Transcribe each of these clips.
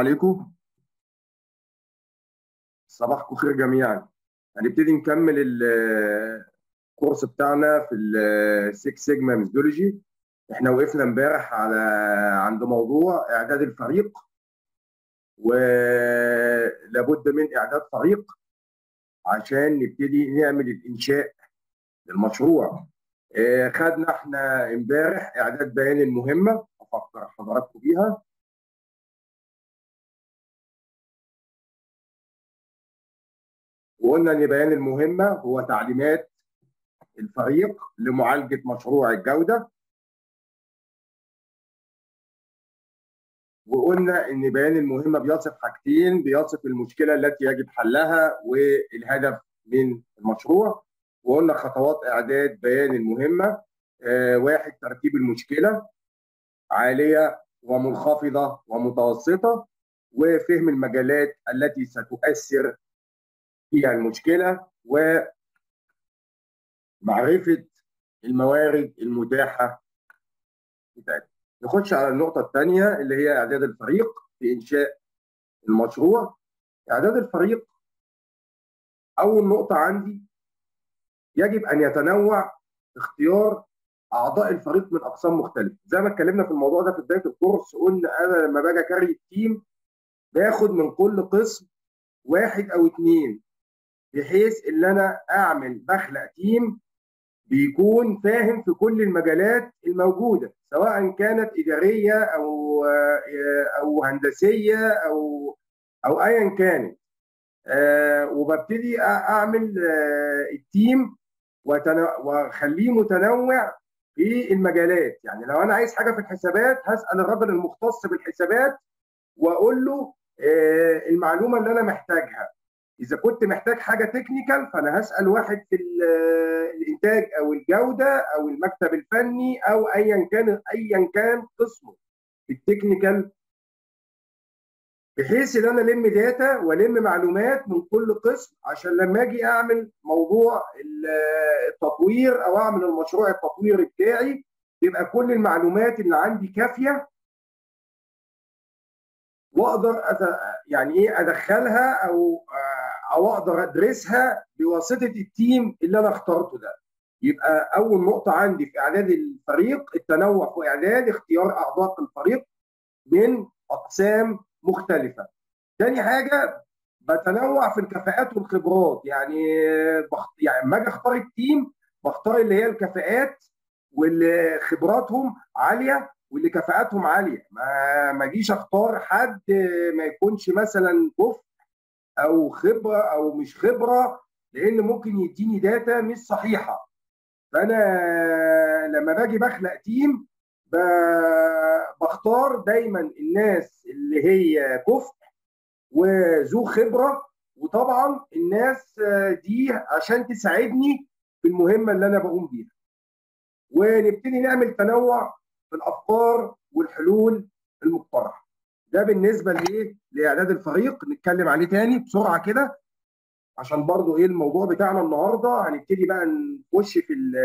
عليكم صباحكم خير جميعا هنبتدي نكمل ال- الكورس بتاعنا في السيكس سيجما ميثودولوجي احنا وقفنا امبارح على عند موضوع اعداد الفريق ولابد من اعداد فريق عشان نبتدي نعمل الانشاء للمشروع آه، خدنا احنا امبارح اعداد بيان المهمه افكر حضراتكم بيها وقلنا ان بيان المهمه هو تعليمات الفريق لمعالجه مشروع الجوده وقلنا ان بيان المهمه بيصف حاجتين بيصف المشكله التي يجب حلها والهدف من المشروع وقلنا خطوات اعداد بيان المهمه آه، واحد ترتيب المشكله عاليه ومنخفضه ومتوسطه وفهم المجالات التي ستؤثر فيها المشكله ومعرفه الموارد المتاحه بتاعتها. نخش على النقطه الثانيه اللي هي اعداد الفريق في انشاء المشروع. اعداد الفريق اول نقطه عندي يجب ان يتنوع اختيار اعضاء الفريق من اقسام مختلفه زي ما اتكلمنا في الموضوع ده في بدايه الكورس قلنا انا لما باجي اكري التيم باخد من كل قسم واحد او اثنين بحيث ان انا اعمل بخلق تيم بيكون فاهم في كل المجالات الموجوده سواء كانت اداريه او او هندسيه او او ايا كانت آه، وببتدي اعمل آه، التيم وتنا- واخليه متنوع في المجالات يعني لو انا عايز حاجه في الحسابات هسال الراجل المختص بالحسابات واقول له آه، المعلومه اللي انا محتاجها اذا كنت محتاج حاجه تكنيكال فانا هسال واحد في ال- الانتاج او الجوده او المكتب الفني او ايا كان ايا كان قسمه في التكنيكال بحيث ان انا الم داتا والم معلومات من كل قسم عشان لما اجي اعمل موضوع ال- التطوير او اعمل المشروع التطويري بتاعي يبقى كل المعلومات اللي عندي كافيه واقدر أت... يعني ايه ادخلها او او اقدر ادرسها بواسطه التيم اللي انا اخترته ده يبقى اول نقطه عندي في اعداد الفريق التنوع في اعداد اختيار اعضاء الفريق من اقسام مختلفه تاني حاجه بتنوع في الكفاءات والخبرات يعني بخ... يعني لما اجي اختار التيم بختار اللي هي الكفاءات واللي خبراتهم عاليه واللي كفاءاتهم عاليه ما ما اجيش اختار حد ما يكونش مثلا كفء او خبره او مش خبره لان ممكن يديني داتا مش صحيحه فانا لما باجي بخلق تيم ب- بختار دايما الناس اللي هي كفء وذو خبره وطبعا الناس دي عشان تساعدني في المهمه اللي انا بقوم بيها ونبتدي نعمل تنوع في الافكار والحلول المقترحه ده بالنسبه لايه لاعداد الفريق نتكلم عليه تاني بسرعه كده عشان برضو ايه الموضوع بتاعنا النهارده هنبتدي بقى نخش في ال-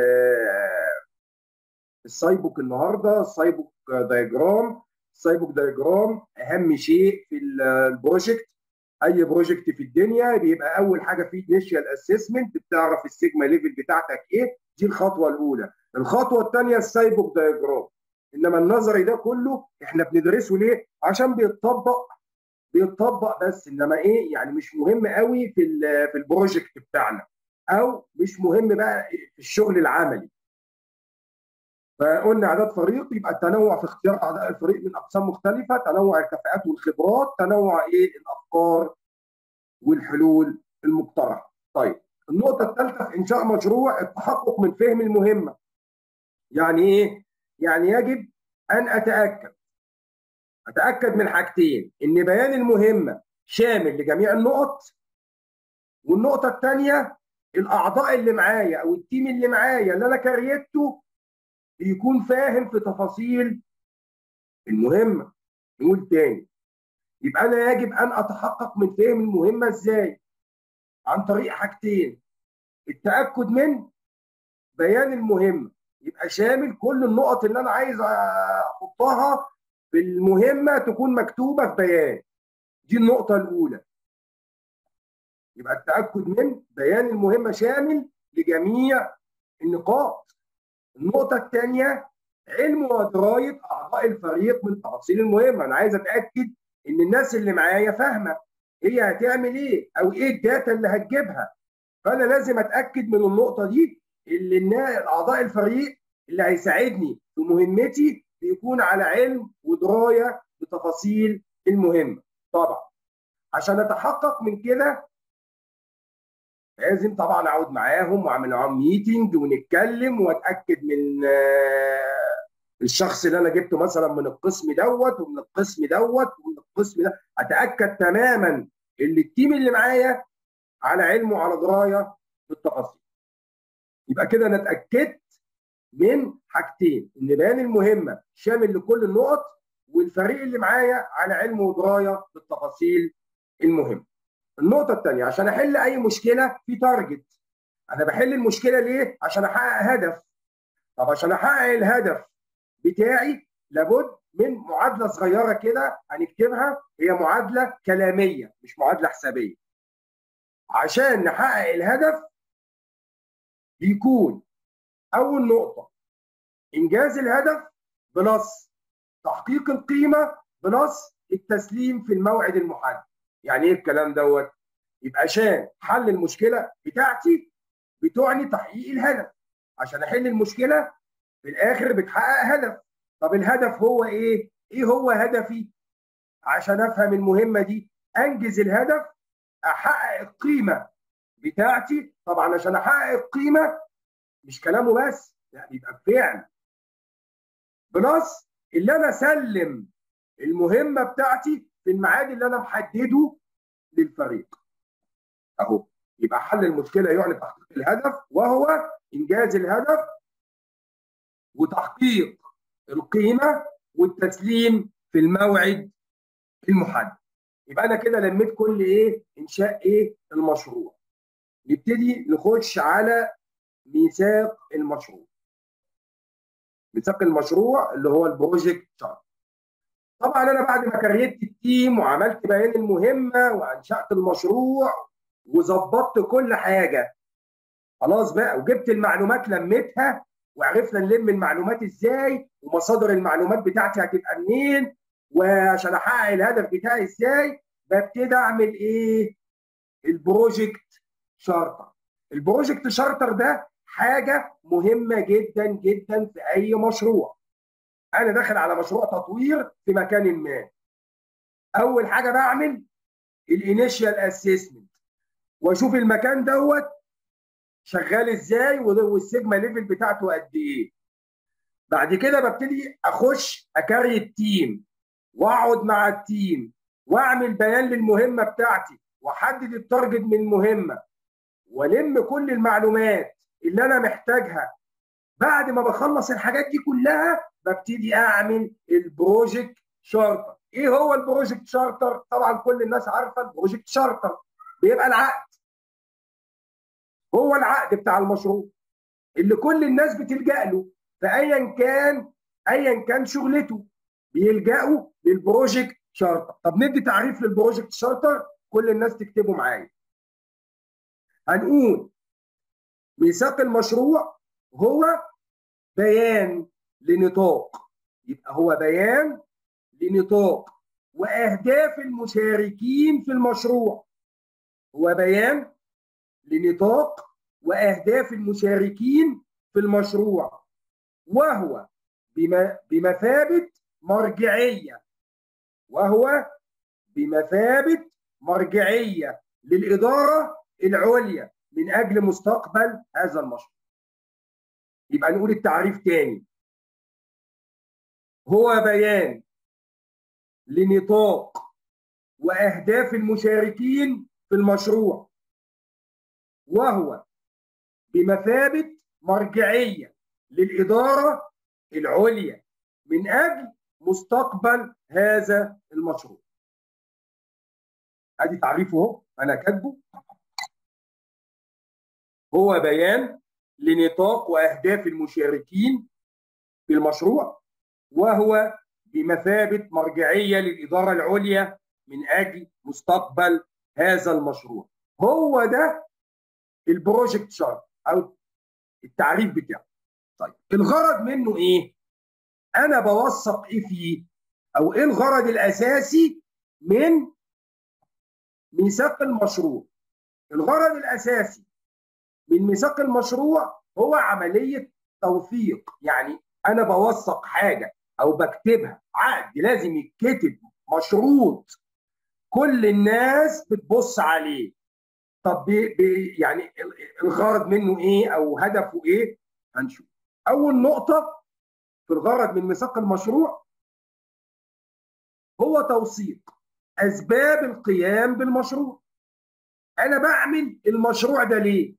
السايبوك النهارده السايبوك دايجرام السايبوك دايجرام اهم شيء في ال- البروجكت اي بروجكت في الدنيا بيبقى اول حاجه فيه انيشال اسسمنت بتعرف السيجما ليفل بتاعتك ايه دي الخطوه الاولى الخطوه الثانيه السايبوك دايجرام انما النظري ده كله احنا بندرسه ليه عشان بيتطبق بيتطبق بس انما ايه يعني مش مهم قوي في ال- في البروجكت بتاعنا او مش مهم بقى في الشغل العملي فقلنا اعداد فريق يبقى التنوع في اختيار اعضاء الفريق من اقسام مختلفه تنوع الكفاءات والخبرات تنوع ايه الافكار والحلول المقترحه طيب النقطه الثالثه في انشاء مشروع التحقق من فهم المهمه يعني ايه يعني يجب ان اتاكد اتاكد من حاجتين ان بيان المهمه شامل لجميع النقط والنقطه الثانيه الاعضاء اللي معايا او التيم اللي معايا اللي انا كريته بيكون فاهم في تفاصيل المهمه نقول تاني يبقى انا يجب ان اتحقق من فهم المهمه ازاي عن طريق حاجتين التاكد من بيان المهمه يبقى شامل كل النقط اللي انا عايز احطها في المهمه تكون مكتوبه في بيان دي النقطه الاولى يبقى التاكد من بيان المهمه شامل لجميع النقاط النقطه الثانيه علم ودرايه اعضاء الفريق من تفاصيل المهمه انا عايز اتاكد ان الناس اللي معايا فاهمه هي هتعمل ايه او ايه الداتا اللي هتجيبها فانا لازم اتاكد من النقطه دي اللي اعضاء الفريق اللي هيساعدني في مهمتي بيكون على علم ودرايه بتفاصيل المهمه طبعا عشان اتحقق من كده لازم طبعا اقعد معاهم واعمل معاهم ميتنج ونتكلم واتاكد من الشخص اللي انا جبته مثلا من القسم دوت ومن القسم دوت ومن القسم ده اتاكد تماما ان التيم اللي معايا على علم وعلى درايه بالتفاصيل يبقى كده انا اتاكدت من حاجتين ان بيان المهمه شامل لكل النقط والفريق اللي معايا على علم ودرايه بالتفاصيل المهمه النقطه الثانيه عشان احل اي مشكله في تارجت انا بحل المشكله ليه عشان احقق هدف طب عشان احقق الهدف بتاعي لابد من معادله صغيره كده هنكتبها هي معادله كلاميه مش معادله حسابيه عشان نحقق الهدف بيكون اول نقطه انجاز الهدف بلس تحقيق القيمه بلس التسليم في الموعد المحدد يعني ايه الكلام دوت يبقى عشان حل المشكله بتاعتي بتعني تحقيق الهدف عشان احل المشكله في الاخر بتحقق هدف طب الهدف هو ايه ايه هو هدفي عشان افهم المهمه دي انجز الهدف احقق القيمه بتاعتي طبعا عشان احقق القيمه مش كلامه بس لا يعني يبقى بفعل بلس اللي انا اسلم المهمه بتاعتي في الميعاد اللي انا محدده للفريق اهو يبقى حل المشكله يعني تحقيق الهدف وهو انجاز الهدف وتحقيق القيمه والتسليم في الموعد المحدد يبقى انا كده لميت كل ايه انشاء ايه المشروع نبتدي نخش على ميثاق المشروع ميثاق المشروع اللي هو البروجكت شارت طبعا انا بعد ما كريت التيم وعملت بيان المهمه وانشات المشروع وظبطت كل حاجه خلاص بقى وجبت المعلومات لميتها وعرفنا نلم المعلومات ازاي ومصادر المعلومات بتاعتي هتبقى منين وعشان احقق الهدف بتاعي ازاي ببتدي اعمل ايه البروجكت شارتر البروجكت شارتر ده حاجه مهمه جدا جدا في اي مشروع انا داخل على مشروع تطوير في مكان ما اول حاجه بعمل الانيشال اسسمنت واشوف المكان دوت شغال ازاي والسيجما ليفل بتاعته قد ايه بعد كده ببتدي اخش اكاري التيم واقعد مع التيم واعمل بيان للمهمه بتاعتي واحدد التارجت من المهمه والم كل المعلومات اللي انا محتاجها بعد ما بخلص الحاجات دي كلها ببتدي اعمل البروجكت شارتر ايه هو البروجكت شارتر طبعا كل الناس عارفه البروجكت شارتر بيبقى العقد هو العقد بتاع المشروع اللي كل الناس بتلجا له فايا كان ايا كان شغلته بيلجأوا للبروجكت شارتر طب ندي تعريف للبروجكت شارتر كل الناس تكتبه معايا هنقول ميثاق المشروع هو بيان لنطاق يبقى هو بيان لنطاق واهداف المشاركين في المشروع هو بيان لنطاق واهداف المشاركين في المشروع وهو بمثابه مرجعيه وهو بمثابه مرجعيه للاداره العليا من اجل مستقبل هذا المشروع. يبقى نقول التعريف تاني. هو بيان لنطاق واهداف المشاركين في المشروع وهو بمثابه مرجعيه للاداره العليا من اجل مستقبل هذا المشروع. ادي تعريفه اهو انا كاتبه هو بيان لنطاق واهداف المشاركين في المشروع وهو بمثابه مرجعيه للاداره العليا من اجل مستقبل هذا المشروع هو ده البروجكت شارت او التعريف بتاعه طيب الغرض منه ايه انا بوثق ايه فيه او ايه الغرض الاساسي من ميثاق المشروع الغرض الاساسي من ميثاق المشروع هو عمليه توثيق يعني انا بوثق حاجه او بكتبها عقد لازم يتكتب مشروط كل الناس بتبص عليه طب بي بي يعني الغرض منه ايه او هدفه ايه هنشوف اول نقطه في الغرض من ميثاق المشروع هو توثيق اسباب القيام بالمشروع انا بعمل المشروع ده ليه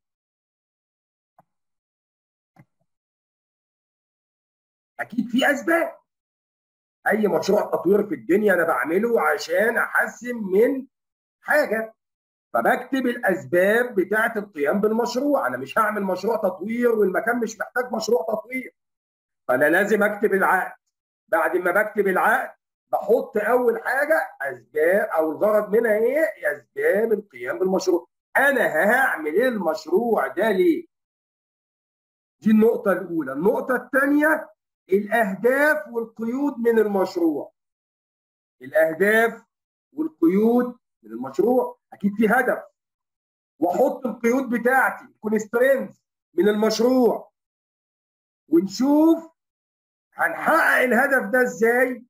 اكيد في اسباب اي مشروع تطوير في الدنيا انا بعمله عشان احسن من حاجه فبكتب الاسباب بتاعه القيام بالمشروع انا مش هعمل مشروع تطوير والمكان مش محتاج مشروع تطوير فانا لازم اكتب العقد بعد ما بكتب العقد بحط اول حاجه اسباب او الغرض منها ايه اسباب القيام بالمشروع انا هعمل المشروع ده ليه دي النقطه الاولى النقطه الثانيه الاهداف والقيود من المشروع الاهداف والقيود من المشروع اكيد في هدف واحط القيود بتاعتي كونسترينز من المشروع ونشوف هنحقق الهدف ده ازاي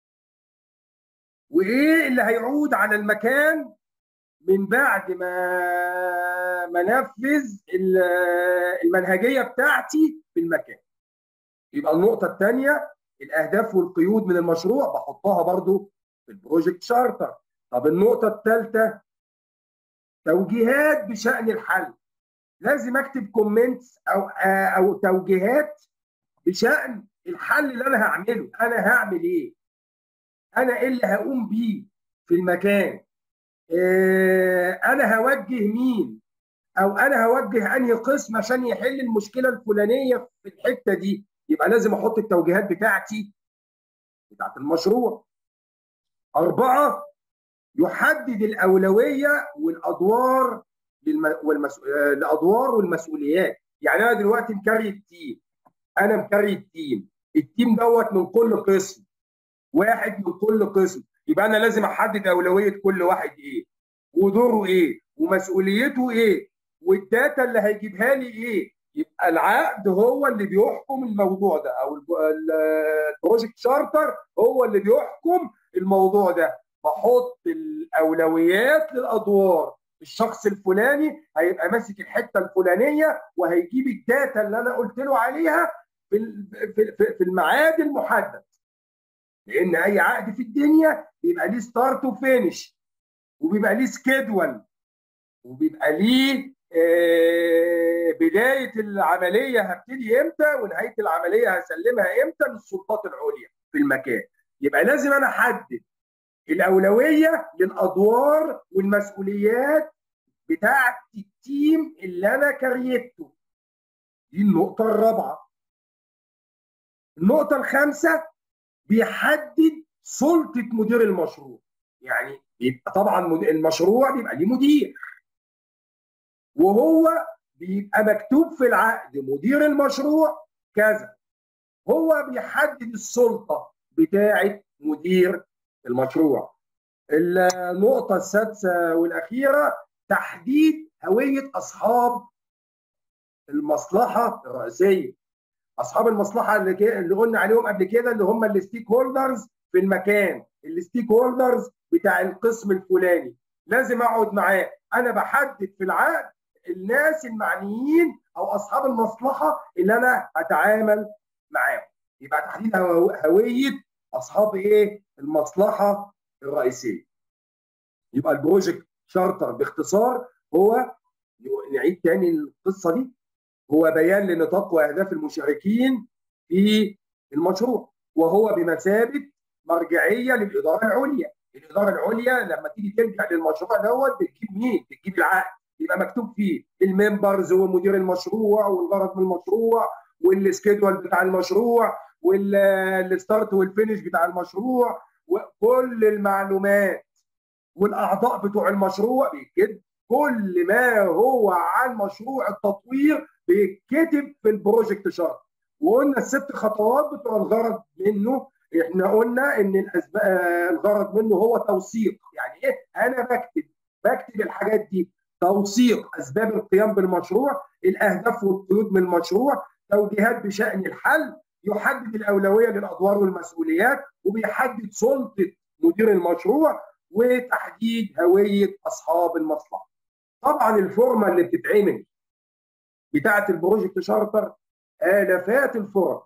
وايه اللي هيعود على المكان من بعد ما منفذ المنهجيه بتاعتي في المكان يبقى النقطه الثانيه الاهداف والقيود من المشروع بحطها برضو في البروجكت شارتر طب النقطه الثالثه توجيهات بشان الحل لازم اكتب كومنتس او او توجيهات بشان الحل اللي انا هعمله انا هعمل ايه انا ايه اللي هقوم بيه في المكان إيه انا هوجه مين او انا هوجه انهي قسم عشان يحل المشكله الفلانيه في الحته دي يبقى لازم احط التوجيهات بتاعتي بتاعت المشروع أربعة يحدد الأولوية والأدوار للم... والمس... الأدوار والمسؤوليات يعني أنا دلوقتي مكري التيم أنا مكري التيم التيم دوت من كل قسم واحد من كل قسم يبقى أنا لازم أحدد أولوية كل واحد إيه ودوره إيه ومسؤوليته إيه والداتا اللي هيجيبها لي إيه يبقى العقد هو اللي بيحكم الموضوع ده او البروجكت شارتر هو اللي بيحكم الموضوع ده بحط الاولويات للادوار الشخص الفلاني هيبقى ماسك الحته الفلانيه وهيجيب الداتا اللي انا قلت له عليها في في الميعاد المحدد لان اي عقد في الدنيا بيبقى ليه ستارت وفينش وبيبقى ليه سكيدول وبيبقى ليه بدايه العمليه هبتدي امتى ونهايه العمليه هسلمها امتى للسلطات العليا في المكان يبقى لازم انا احدد الاولويه للادوار والمسؤوليات بتاعه التيم اللي انا كريته دي النقطه الرابعه النقطه الخامسه بيحدد سلطه مدير المشروع يعني يبقى طبعا المشروع بيبقى ليه مدير وهو بيبقى مكتوب في العقد مدير المشروع كذا هو بيحدد السلطه بتاعه مدير المشروع النقطه السادسه والاخيره تحديد هويه اصحاب المصلحه الرئيسيه اصحاب المصلحه اللي, اللي قلنا عليهم قبل كده اللي هم الستيك هولدرز في المكان الستيك هولدرز بتاع القسم الفلاني لازم اقعد معاه انا بحدد في العقد الناس المعنيين او اصحاب المصلحه اللي انا اتعامل معاهم يبقى تحديد هويه اصحاب ايه المصلحه الرئيسيه يبقى البروجكت شارتر باختصار هو نعيد تاني القصه دي هو بيان لنطاق واهداف المشاركين في المشروع وهو بمثابه مرجعيه للاداره العليا الاداره العليا لما تيجي ترجع للمشروع دوت بتجيب مين بتجيب العقد يبقى مكتوب فيه الممبرز ومدير المشروع والغرض من المشروع والسكيدول بتاع المشروع والستارت والفينش بتاع المشروع وكل المعلومات والاعضاء بتوع المشروع بيتكتب كل ما هو عن مشروع التطوير بيتكتب في البروجكت شارت وقلنا الست خطوات بتوع الغرض منه احنا قلنا ان الأسباب الغرض منه هو توثيق يعني ايه انا بكتب بكتب الحاجات دي توثيق اسباب القيام بالمشروع الاهداف والقيود من المشروع توجيهات بشان الحل يحدد الاولويه للادوار والمسؤوليات وبيحدد سلطه مدير المشروع وتحديد هويه اصحاب المصلحه. طبعا الفورمه اللي بتتعمل بتاعه البروجكت شارتر الافات الفرم.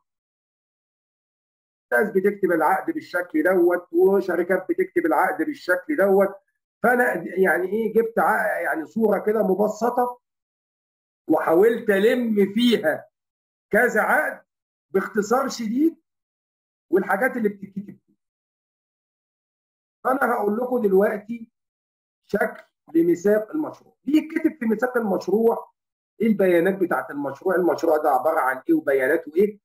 ناس بتكتب العقد بالشكل دوت وشركات بتكتب العقد بالشكل دوت فانا يعني ايه جبت يعني صوره كده مبسطه وحاولت الم فيها كذا عقد باختصار شديد والحاجات اللي بتتكتب فيه. فانا هقول لكم دلوقتي شكل لميثاق المشروع. بيتكتب في ميثاق المشروع ايه البيانات بتاعت المشروع، المشروع ده عباره عن ايه وبياناته ايه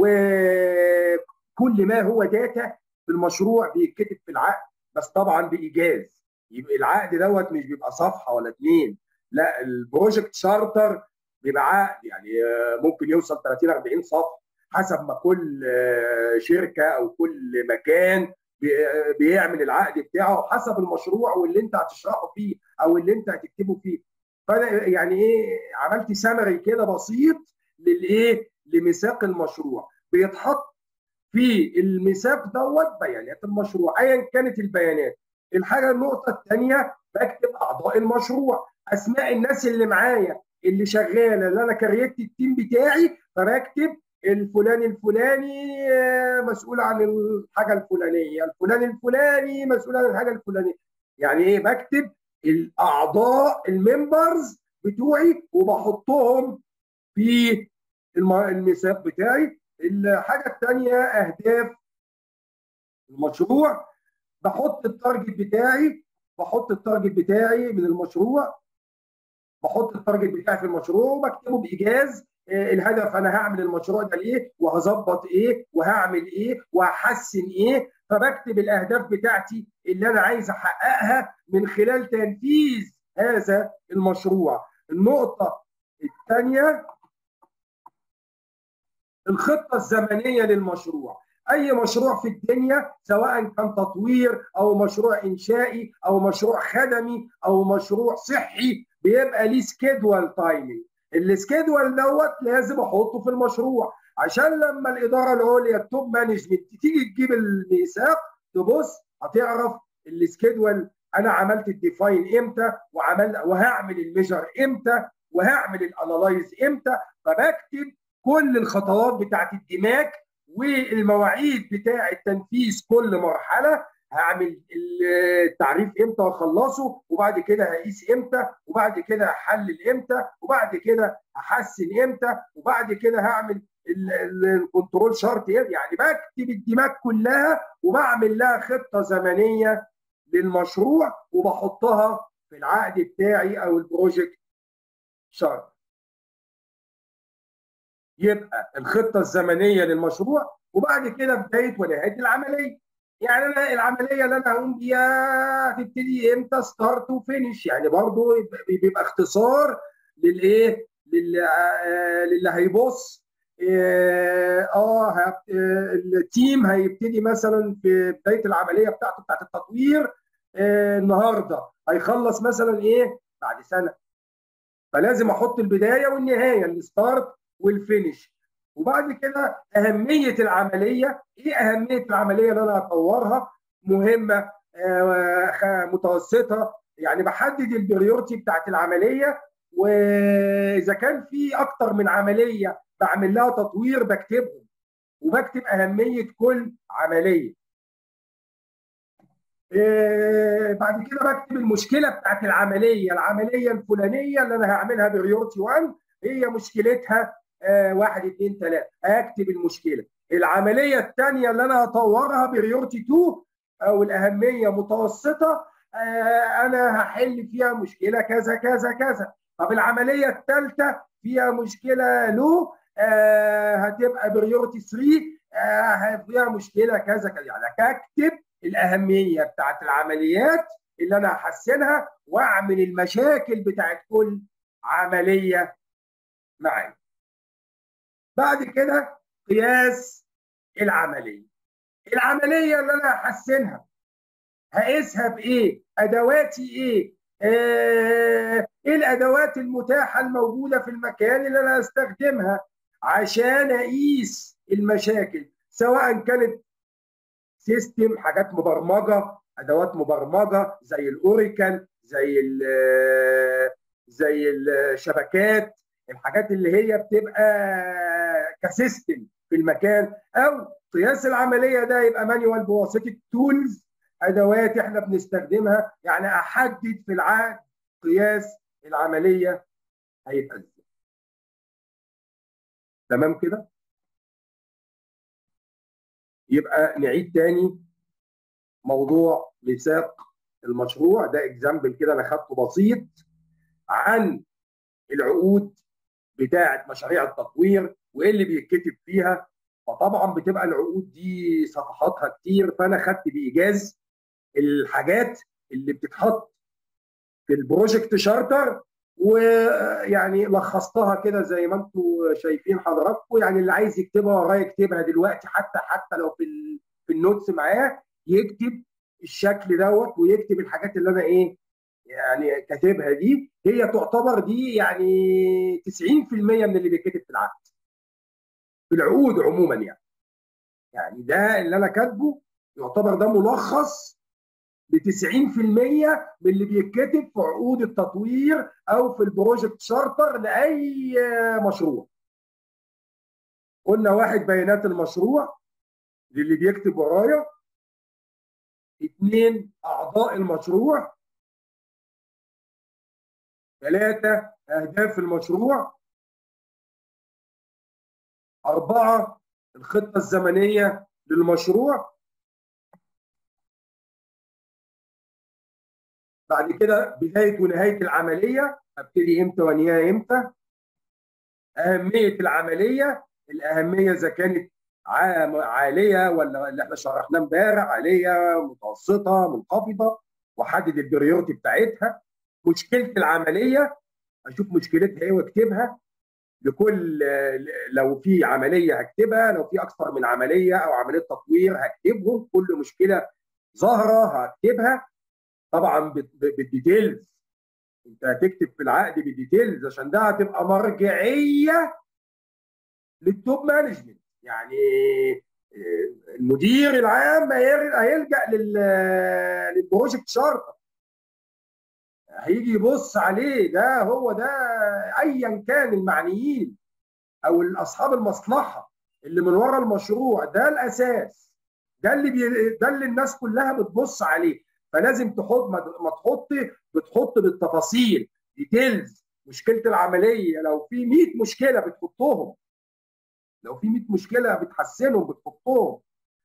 وكل ما هو داتا في المشروع بيتكتب في العقد بس طبعا بايجاز. يبقى العقد دوت مش بيبقى صفحه ولا اثنين لا البروجكت شارتر بيبقى عقد يعني ممكن يوصل 30 40 صفحه حسب ما كل شركه او كل مكان بيعمل العقد بتاعه حسب المشروع واللي انت هتشرحه فيه او اللي انت هتكتبه فيه فانا يعني ايه عملت سمري كده بسيط للايه لميثاق المشروع بيتحط في الميثاق دوت بيانات المشروع ايا كانت البيانات الحاجه النقطه الثانيه بكتب اعضاء المشروع اسماء الناس اللي معايا اللي شغاله اللي انا كريت التيم بتاعي فبكتب الفلان الفلاني مسؤول عن الحاجه الفلانيه الفلان الفلاني مسؤول عن الحاجه الفلانيه يعني ايه بكتب الاعضاء الممبرز بتوعي وبحطهم في الميثاق بتاعي الحاجه الثانيه اهداف المشروع بحط التارجت بتاعي بحط التارجت بتاعي من المشروع بحط التارجت بتاعي في المشروع وبكتبه بايجاز الهدف انا هعمل المشروع ده ليه وهظبط ايه وهعمل ايه وهحسن ايه فبكتب الاهداف بتاعتي اللي انا عايز احققها من خلال تنفيذ هذا المشروع النقطه الثانيه الخطه الزمنيه للمشروع اي مشروع في الدنيا سواء كان تطوير او مشروع انشائي او مشروع خدمي او مشروع صحي بيبقى ليه سكيدول تايمنج السكيدول دوت لازم احطه في المشروع عشان لما الاداره العليا التوب مانجمنت تيجي تجيب الميثاق تبص هتعرف السكيدول انا عملت الديفاين امتى وعمل وهعمل الميجر امتى وهعمل الانالايز امتى فبكتب كل الخطوات بتاعت الدماغ والمواعيد بتاع تنفيذ كل مرحله هعمل التعريف امتى واخلصه وبعد كده هقيس امتى وبعد كده هحلل امتى وبعد كده هحسن امتى وبعد كده هعمل الكنترول شارت يعني بكتب الدماغ كلها وبعمل لها خطه زمنيه للمشروع وبحطها في العقد بتاعي او البروجكت شارت يبقى الخطه الزمنيه للمشروع وبعد كده بدايه ونهايه العمليه يعني انا العمليه اللي انا هقوم بيها هتبتدي امتى ستارت وفينش يعني برضو بيبقى اختصار للايه للي, للي هيبص اه التيم هيبتدي مثلا في بدايه العمليه بتاعته بتاعت التطوير آه النهارده هيخلص مثلا ايه بعد سنه فلازم احط البدايه والنهايه الستارت والفينش وبعد كده اهميه العمليه ايه اهميه العمليه اللي انا هطورها مهمه آه متوسطه يعني بحدد البريورتي بتاعت العمليه واذا كان في اكتر من عمليه بعمل لها تطوير بكتبهم وبكتب اهميه كل عمليه آه بعد كده بكتب المشكله بتاعت العمليه العمليه الفلانيه اللي انا هعملها بريورتي 1 هي مشكلتها آه واحد اثنين ثلاثة اكتب المشكلة العملية الثانية اللي انا هطورها بريورتي 2 او الاهمية متوسطة آه انا هحل فيها مشكلة كذا كذا كذا طب العملية الثالثة فيها مشكلة لو آه هتبقى بريورتي 3 آه فيها مشكلة كذا كذا يعني اكتب الاهمية بتاعت العمليات اللي انا هحسنها واعمل المشاكل بتاعت كل عمليه معايا بعد كده قياس العمليه العمليه اللي انا هحسنها هقيسها بايه ادواتي ايه آه، ايه الادوات المتاحه الموجوده في المكان اللي انا هستخدمها عشان اقيس المشاكل سواء كانت سيستم حاجات مبرمجه ادوات مبرمجه زي الاوريكل زي زي الشبكات الحاجات اللي هي بتبقى كسيستم في المكان او قياس العمليه ده يبقى مانيوال بواسطه تولز ادوات احنا بنستخدمها يعني احدد في العقد قياس العمليه هيبقى ازاي تمام كده يبقى نعيد تاني موضوع ميثاق المشروع ده اكزامبل كده انا خدته بسيط عن العقود بتاعه مشاريع التطوير وايه اللي بيتكتب فيها فطبعا بتبقى العقود دي صفحاتها كتير فانا خدت بايجاز الحاجات اللي بتتحط في البروجكت شارتر ويعني لخصتها كده زي ما انتم شايفين حضراتكم يعني اللي عايز يكتبها ورايا يكتبها دلوقتي حتى حتى لو في في النوتس معاه يكتب الشكل دوت ويكتب الحاجات اللي انا ايه يعني كاتبها دي هي تعتبر دي يعني 90% من اللي بيتكتب في العقد في العقود عموما يعني يعني ده اللي انا كاتبه يعتبر ده ملخص ب 90% من اللي بيتكتب في عقود التطوير او في البروجكت شارتر لاي مشروع. قلنا واحد بيانات المشروع للي بيكتب ورايا اثنين اعضاء المشروع ثلاثة أهداف المشروع أربعة الخطة الزمنية للمشروع بعد كده بدايه ونهايه العمليه ابتدي امتى وانهيها امتى اهميه العمليه الاهميه اذا كانت عاليه ولا اللي احنا شرحناه امبارح عاليه متوسطه منخفضه واحدد البريورتي بتاعتها مشكله العمليه اشوف مشكلتها ايه واكتبها لكل لو في عمليه هكتبها لو في اكثر من عمليه او عمليه تطوير هكتبهم كل مشكله ظاهره هكتبها طبعا بالديتيلز انت هتكتب في العقد بالديتيلز عشان ده هتبقى مرجعيه للتوب مانجمنت يعني آه، المدير العام هيلجا للبروجكت شارتر هيجي يبص عليه ده هو ده ايا كان المعنيين او اصحاب المصلحه اللي من ورا المشروع ده الاساس ده اللي بي... ده اللي الناس كلها بتبص عليه فلازم تحط ما تحطي بتحط بالتفاصيل ديتيلز مشكله العمليه لو في 100 مشكله بتحطهم لو في 100 مشكله بتحسنهم بتحطهم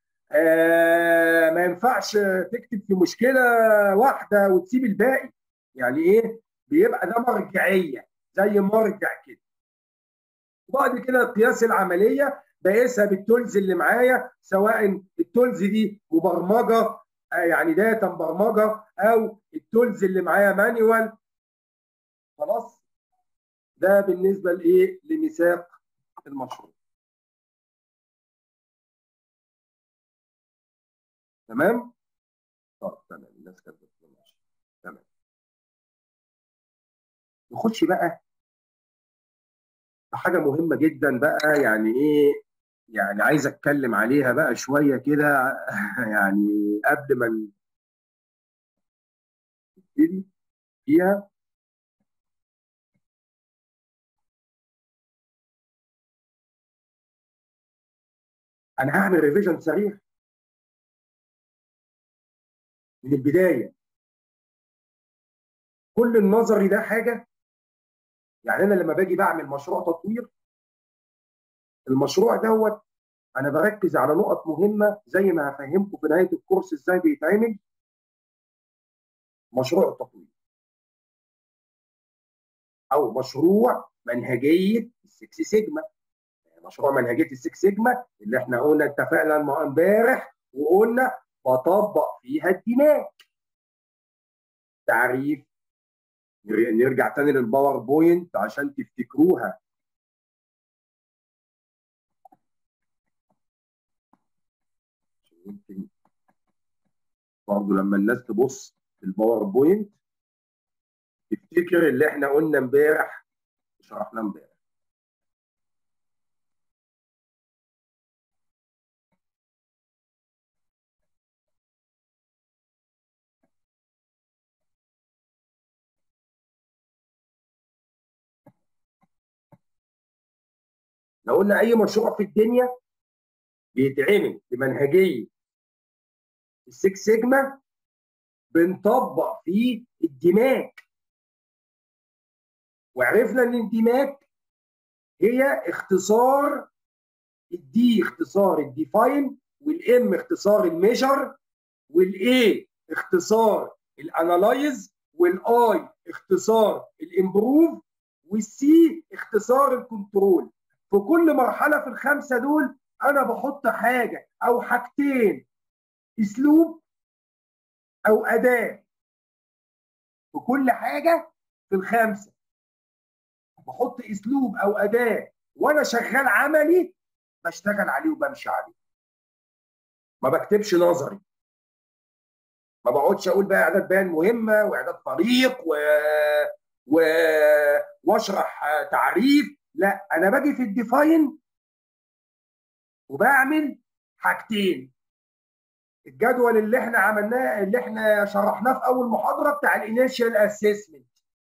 آه ما ينفعش تكتب في مشكله واحده وتسيب الباقي يعني ايه بيبقى ده مرجعيه زي مرجع كده وبعد كده قياس العمليه بقيسها بالتولز اللي معايا سواء التولز دي مبرمجه يعني داتا مبرمجه او التولز اللي معايا مانيوال خلاص ده بالنسبه لايه لميثاق المشروع تمام طب تمام الناس كانت تمام نخش بقى حاجه مهمه جدا بقى يعني ايه يعني عايز اتكلم عليها بقى شويه كده يعني قبل ما نبتدي فيها انا هعمل ريفيجن سريع من البدايه كل النظري ده حاجه يعني انا لما باجي بعمل مشروع تطوير المشروع دوت انا بركز على نقط مهمه زي ما هفهمكم في نهايه الكورس ازاي بيتعمل مشروع التطوير او مشروع منهجيه السكس سيجما مشروع منهجيه السكس سيجما اللي احنا قلنا اتفقنا امبارح وقلنا بطبق فيها الدماغ تعريف نرجع تاني للباوربوينت عشان تفتكروها يمكن برضه لما الناس تبص في الباوربوينت تفتكر اللي احنا قلنا امبارح شرحناه امبارح لو قلنا اي مشروع في الدنيا بيتعمل بمنهجيه السكس سيجما بنطبق فيه الدماغ وعرفنا ان الدماغ هي اختصار الدي اختصار الديفاين والام اختصار الميجر والاي اختصار الانالايز والاي اختصار الامبروف والسي اختصار الكنترول في كل مرحله في الخمسه دول انا بحط حاجه او حاجتين اسلوب او اداه في كل حاجه في الخمسه بحط اسلوب او اداه وانا شغال عملي بشتغل عليه وبمشي عليه ما بكتبش نظري ما بقعدش اقول بقى اعداد بيان مهمه واعداد طريق و... و... واشرح تعريف لا انا باجي في الديفاين وبعمل حاجتين الجدول اللي احنا عملناه اللي احنا شرحناه في اول محاضره بتاع الانيشال اسسمنت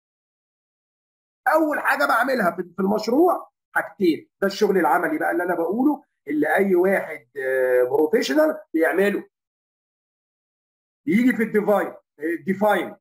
اول حاجه بعملها في المشروع حاجتين ده الشغل العملي بقى اللي انا بقوله اللي اي واحد بروفيشنال بيعمله يجي في الديفاين الديفاين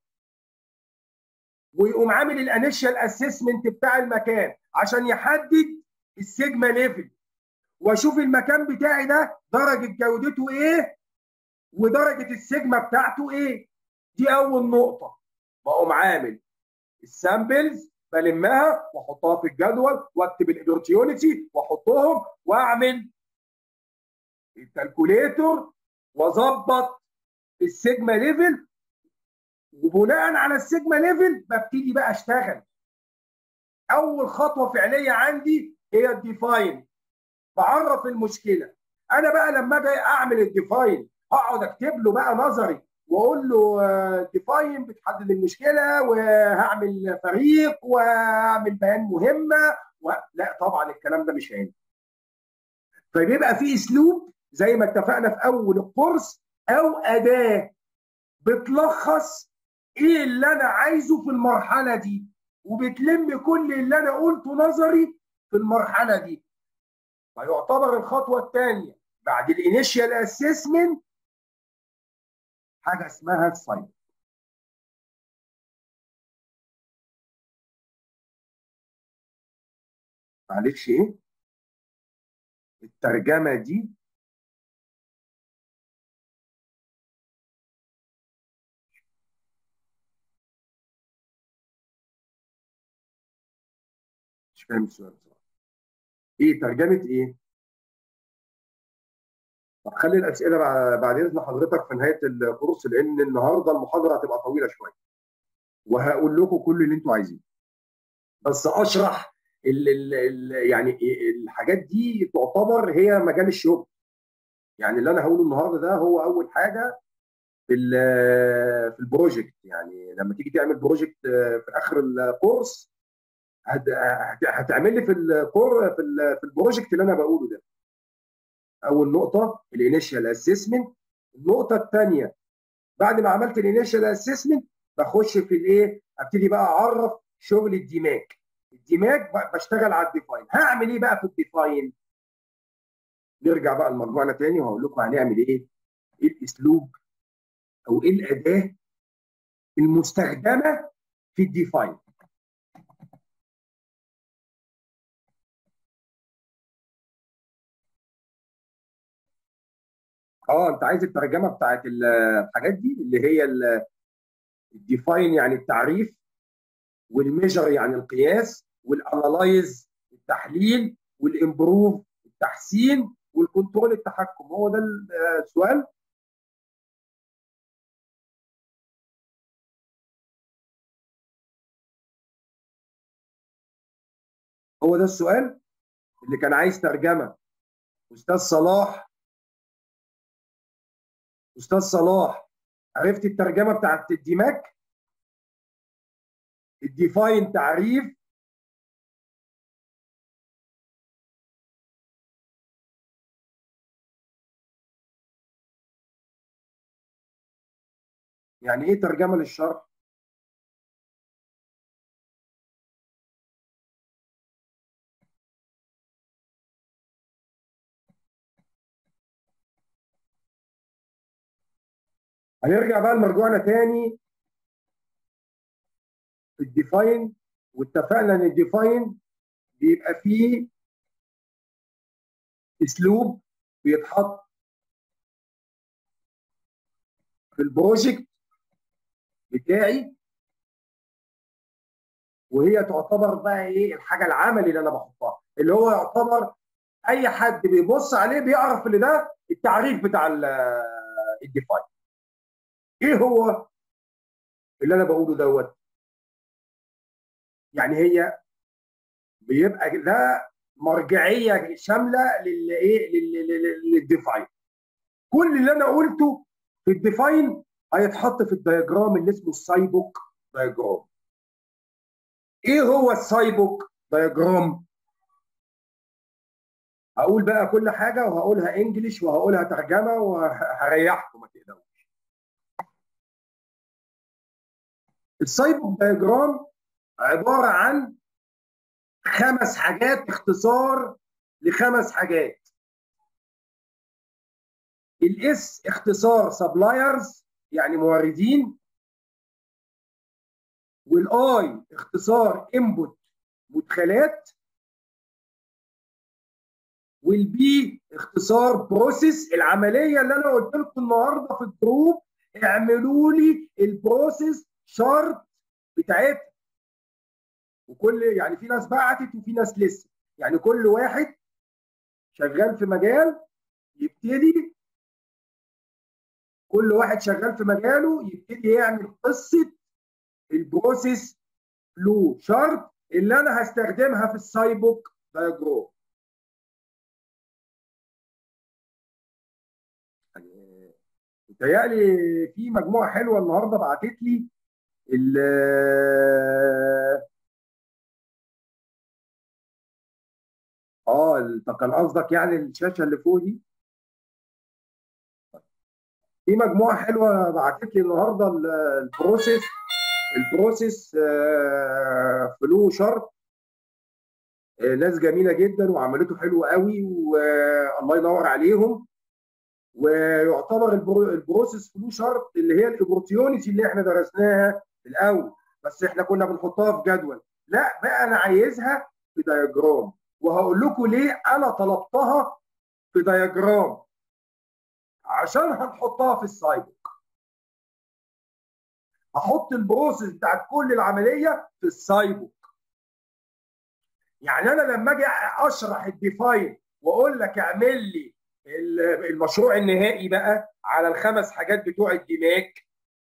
ويقوم عامل الانيشال اسسمنت بتاع المكان عشان يحدد السيجما ليفل واشوف المكان بتاعي ده درجه جودته ايه ودرجه السيجما بتاعته ايه دي اول نقطه بقوم عامل السامبلز بلمها واحطها في الجدول واكتب الاوبورتيونيتي واحطهم واعمل الكالكوليتور واظبط السيجما ليفل وبناء على السيجما ليفل ببتدي بقى اشتغل اول خطوه فعليه عندي هي الديفاين بعرف المشكله انا بقى لما اجي اعمل الديفاين هقعد اكتب له بقى نظري واقول له ديفاين بتحدد المشكله وهعمل فريق وهعمل بيان مهمه و... لا طبعا الكلام ده مش هينفع فبيبقى في اسلوب زي ما اتفقنا في اول الكورس او اداه بتلخص ايه اللي انا عايزه في المرحله دي وبتلم كل اللي انا قلته نظري في المرحله دي فيعتبر الخطوه الثانيه بعد الانيشال اسسمنت حاجه اسمها السايت معلش ايه الترجمه دي مش فاهم السؤال بصراحه ايه ترجمه ايه طب خلي الاسئله بعد اذن حضرتك في نهايه الكورس لان النهارده المحاضره هتبقى طويله شويه وهقول لكم كل اللي انتوا عايزينه بس اشرح ال ال ال يعني الحاجات دي تعتبر هي مجال الشغل يعني اللي انا هقوله النهارده ده هو اول حاجه في في البروجكت يعني لما تيجي تعمل بروجكت في اخر الكورس هتعمل لي في الكور في البروجكت اللي انا بقوله ده اول نقطه الانيشال اسسمنت النقطه الثانيه بعد ما عملت الانيشال اسسمنت بخش في الايه ابتدي بقى اعرف شغل الدماغ الدماغ بشتغل على الديفاين هعمل ايه بقى في الديفاين نرجع بقى لمرجوعنا تاني وهقول لكم هنعمل ايه ايه الاسلوب او ايه الاداه المستخدمه في الديفاين اه انت عايز الترجمه بتاعت الحاجات دي اللي هي الديفاين يعني التعريف والميجر يعني القياس والانالايز التحليل والامبروف التحسين والكنترول التحكم هو ده السؤال هو ده السؤال اللي كان عايز ترجمه استاذ صلاح استاذ صلاح عرفت الترجمه بتاعت الديماك الديفاين تعريف يعني ايه ترجمه للشرح هنرجع بقى لمرجوعنا تاني الديفاين واتفقنا ان الديفاين بيبقى فيه اسلوب بيتحط في البروجكت بتاعي وهي تعتبر بقى ايه الحاجه العملي اللي انا بحطها اللي هو يعتبر اي حد بيبص عليه بيعرف ان ده التعريف بتاع الديفاين ايه هو اللي انا بقوله دوت يعني هي بيبقى ده مرجعيه شامله للايه للديفاين كل اللي انا قلته في الديفاين هيتحط في الدياجرام اللي اسمه السايبوك دياجرام ايه هو السايبوك دياجرام هقول بقى كل حاجه وهقولها انجليش وهقولها ترجمه وهريحكم ما تقلقوش السايبوك دياجرام عباره عن خمس حاجات اختصار لخمس حاجات الاس اختصار سبلايرز يعني موردين والاي اختصار انبوت مدخلات والبي اختصار بروسيس العمليه اللي انا قلت لكم النهارده في الجروب اعملوا لي البروسيس شارت بتاعتها وكل يعني في ناس بعتت وفي ناس لسه يعني كل واحد شغال في مجال يبتدي كل واحد شغال في مجاله يبتدي يعمل قصه البروسيس فلو شارت اللي انا هستخدمها في السايبوك دايجرام متهيألي في مجموعه حلوه النهارده بعتت لي اه طب كان قصدك يعني الشاشه اللي فوق دي في مجموعه حلوه بعتت لي النهارده البروسيس البروسيس فلو شارت ناس جميله جدا وعملته حلو قوي والله ينور عليهم ويعتبر البروسيس فلو شارت اللي هي الايبروتيونيتي اللي احنا درسناها في الاول بس احنا كنا بنحطها في جدول لا بقى انا عايزها في دياجرام وهقول لكم ليه انا طلبتها في دياجرام عشان هنحطها في السايبوك هحط البروسيس بتاعت كل العمليه في السايبوك يعني انا لما اجي اشرح الديفاين واقول لك اعمل لي المشروع النهائي بقى على الخمس حاجات بتوع الدماك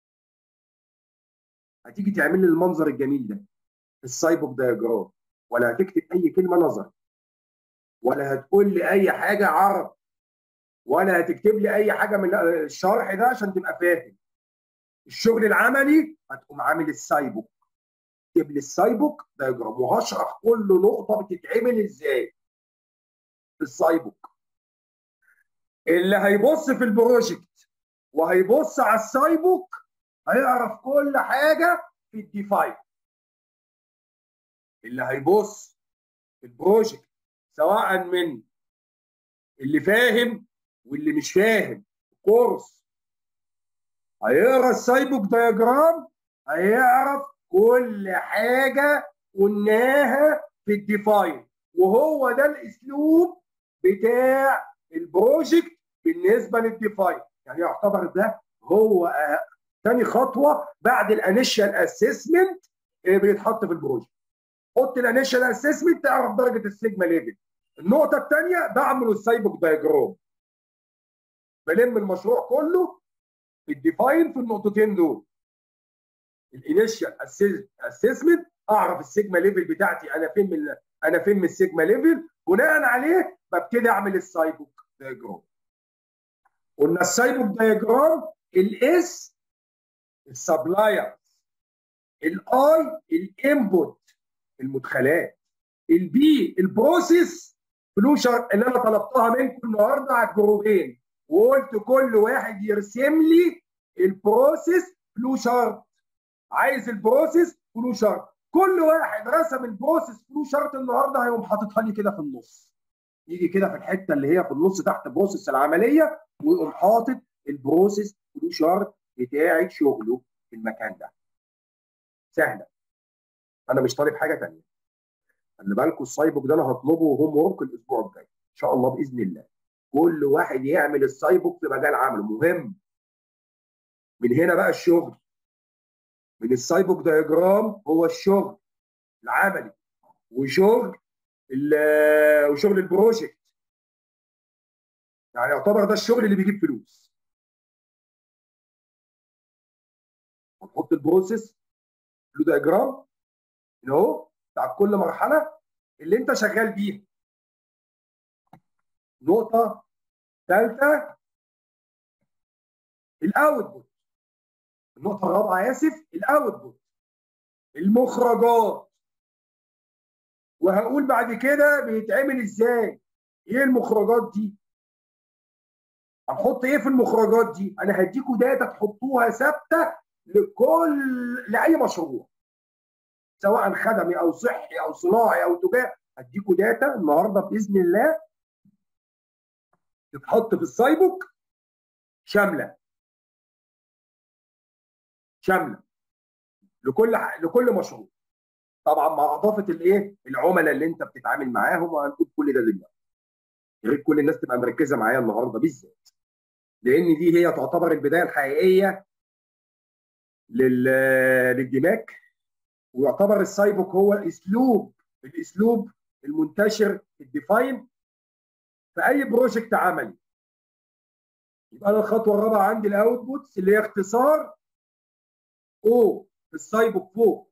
هتيجي تعمل لي المنظر الجميل ده السايبوك دياجرام ولا هتكتب اي كلمه نظري ولا هتقول لي اي حاجه عرب ولا هتكتب لي اي حاجه من الشرح ده عشان تبقى فاهم الشغل العملي هتقوم عامل السايبوك اكتب لي السايبوك دياجرام وهشرح كل نقطه بتتعمل ازاي في السايبوك اللي هيبص في البروجكت وهيبص على السايبوك هيعرف كل حاجه في الديفاين اللي هيبص في البروجكت سواء من اللي فاهم واللي مش فاهم كورس هيقرا السايبوك دياجرام هيعرف كل حاجه قلناها في الديفاين وهو ده الاسلوب بتاع البروجكت بالنسبه للديفاين يعني يعتبر ده هو ثاني خطوه بعد الانيشال اسسمنت بيتحط في البروجكت حط الانيشال اسسمنت تعرف درجه السيجما ليفل النقطه الثانيه بعمل السايبوك دايجرام بلم المشروع كله في الديفاين في النقطتين دول الانيشال اسسمنت اعرف السيجما ليفل بتاعتي انا فين من انا فين من السيجما ليفل بناء عليه ببتدي اعمل السايبوك دايجرام قلنا السايبوك دايجرام الاس السبلايرز الاي الانبوت المدخلات البي البروسيس فلوشر اللي انا طلبتها منكم النهارده على الجروبين وقلت كل واحد يرسم لي البروسيس فلو شارت عايز البروسيس فلو شارت كل واحد رسم البروسيس فلو شارت النهارده هيقوم حاططها لي كده في النص يجي كده في الحته اللي هي في النص تحت بروسيس العمليه ويقوم حاطط البروسيس فلو شارت بتاعت شغله في المكان ده سهله انا مش طالب حاجه ثانيه خلي بالكم السايبوك ده انا هطلبه هوم ورك الاسبوع الجاي ان شاء الله باذن الله كل واحد يعمل السايبوك في مجال عمله مهم من هنا بقى الشغل من السايبوك دايجرام هو الشغل العملي وشغل وشغل البروجكت يعني يعتبر ده الشغل اللي بيجيب فلوس هنحط البروسيس له دايجرام هنا اهو بتاع كل مرحله اللي انت شغال بيها نقطه ثالثه الاوتبوت النقطه الرابعه اسف الاوتبوت المخرجات وهقول بعد كده بيتعمل ازاي ايه المخرجات دي هنحط ايه في المخرجات دي انا هديكوا داتا تحطوها ثابته لكل لاي مشروع سواء خدمي او صحي او صناعي او تجاري هديكوا داتا النهارده باذن الله تتحط في السايبوك شامله شامله لكل لكل مشروع طبعا مع اضافه الايه العملاء اللي انت بتتعامل معاهم وهنقول كل ده دلوقتي يا ريت كل الناس تبقى مركزه معايا النهارده بالذات لان دي هي تعتبر البدايه الحقيقيه لل... للدماغ ويعتبر السايبوك هو اسلوب الاسلوب المنتشر الديفاين في اي بروجكت عملي يبقى انا الخطوه الرابعه عندي الاوتبوتس اللي هي اختصار او في السايبوك فوق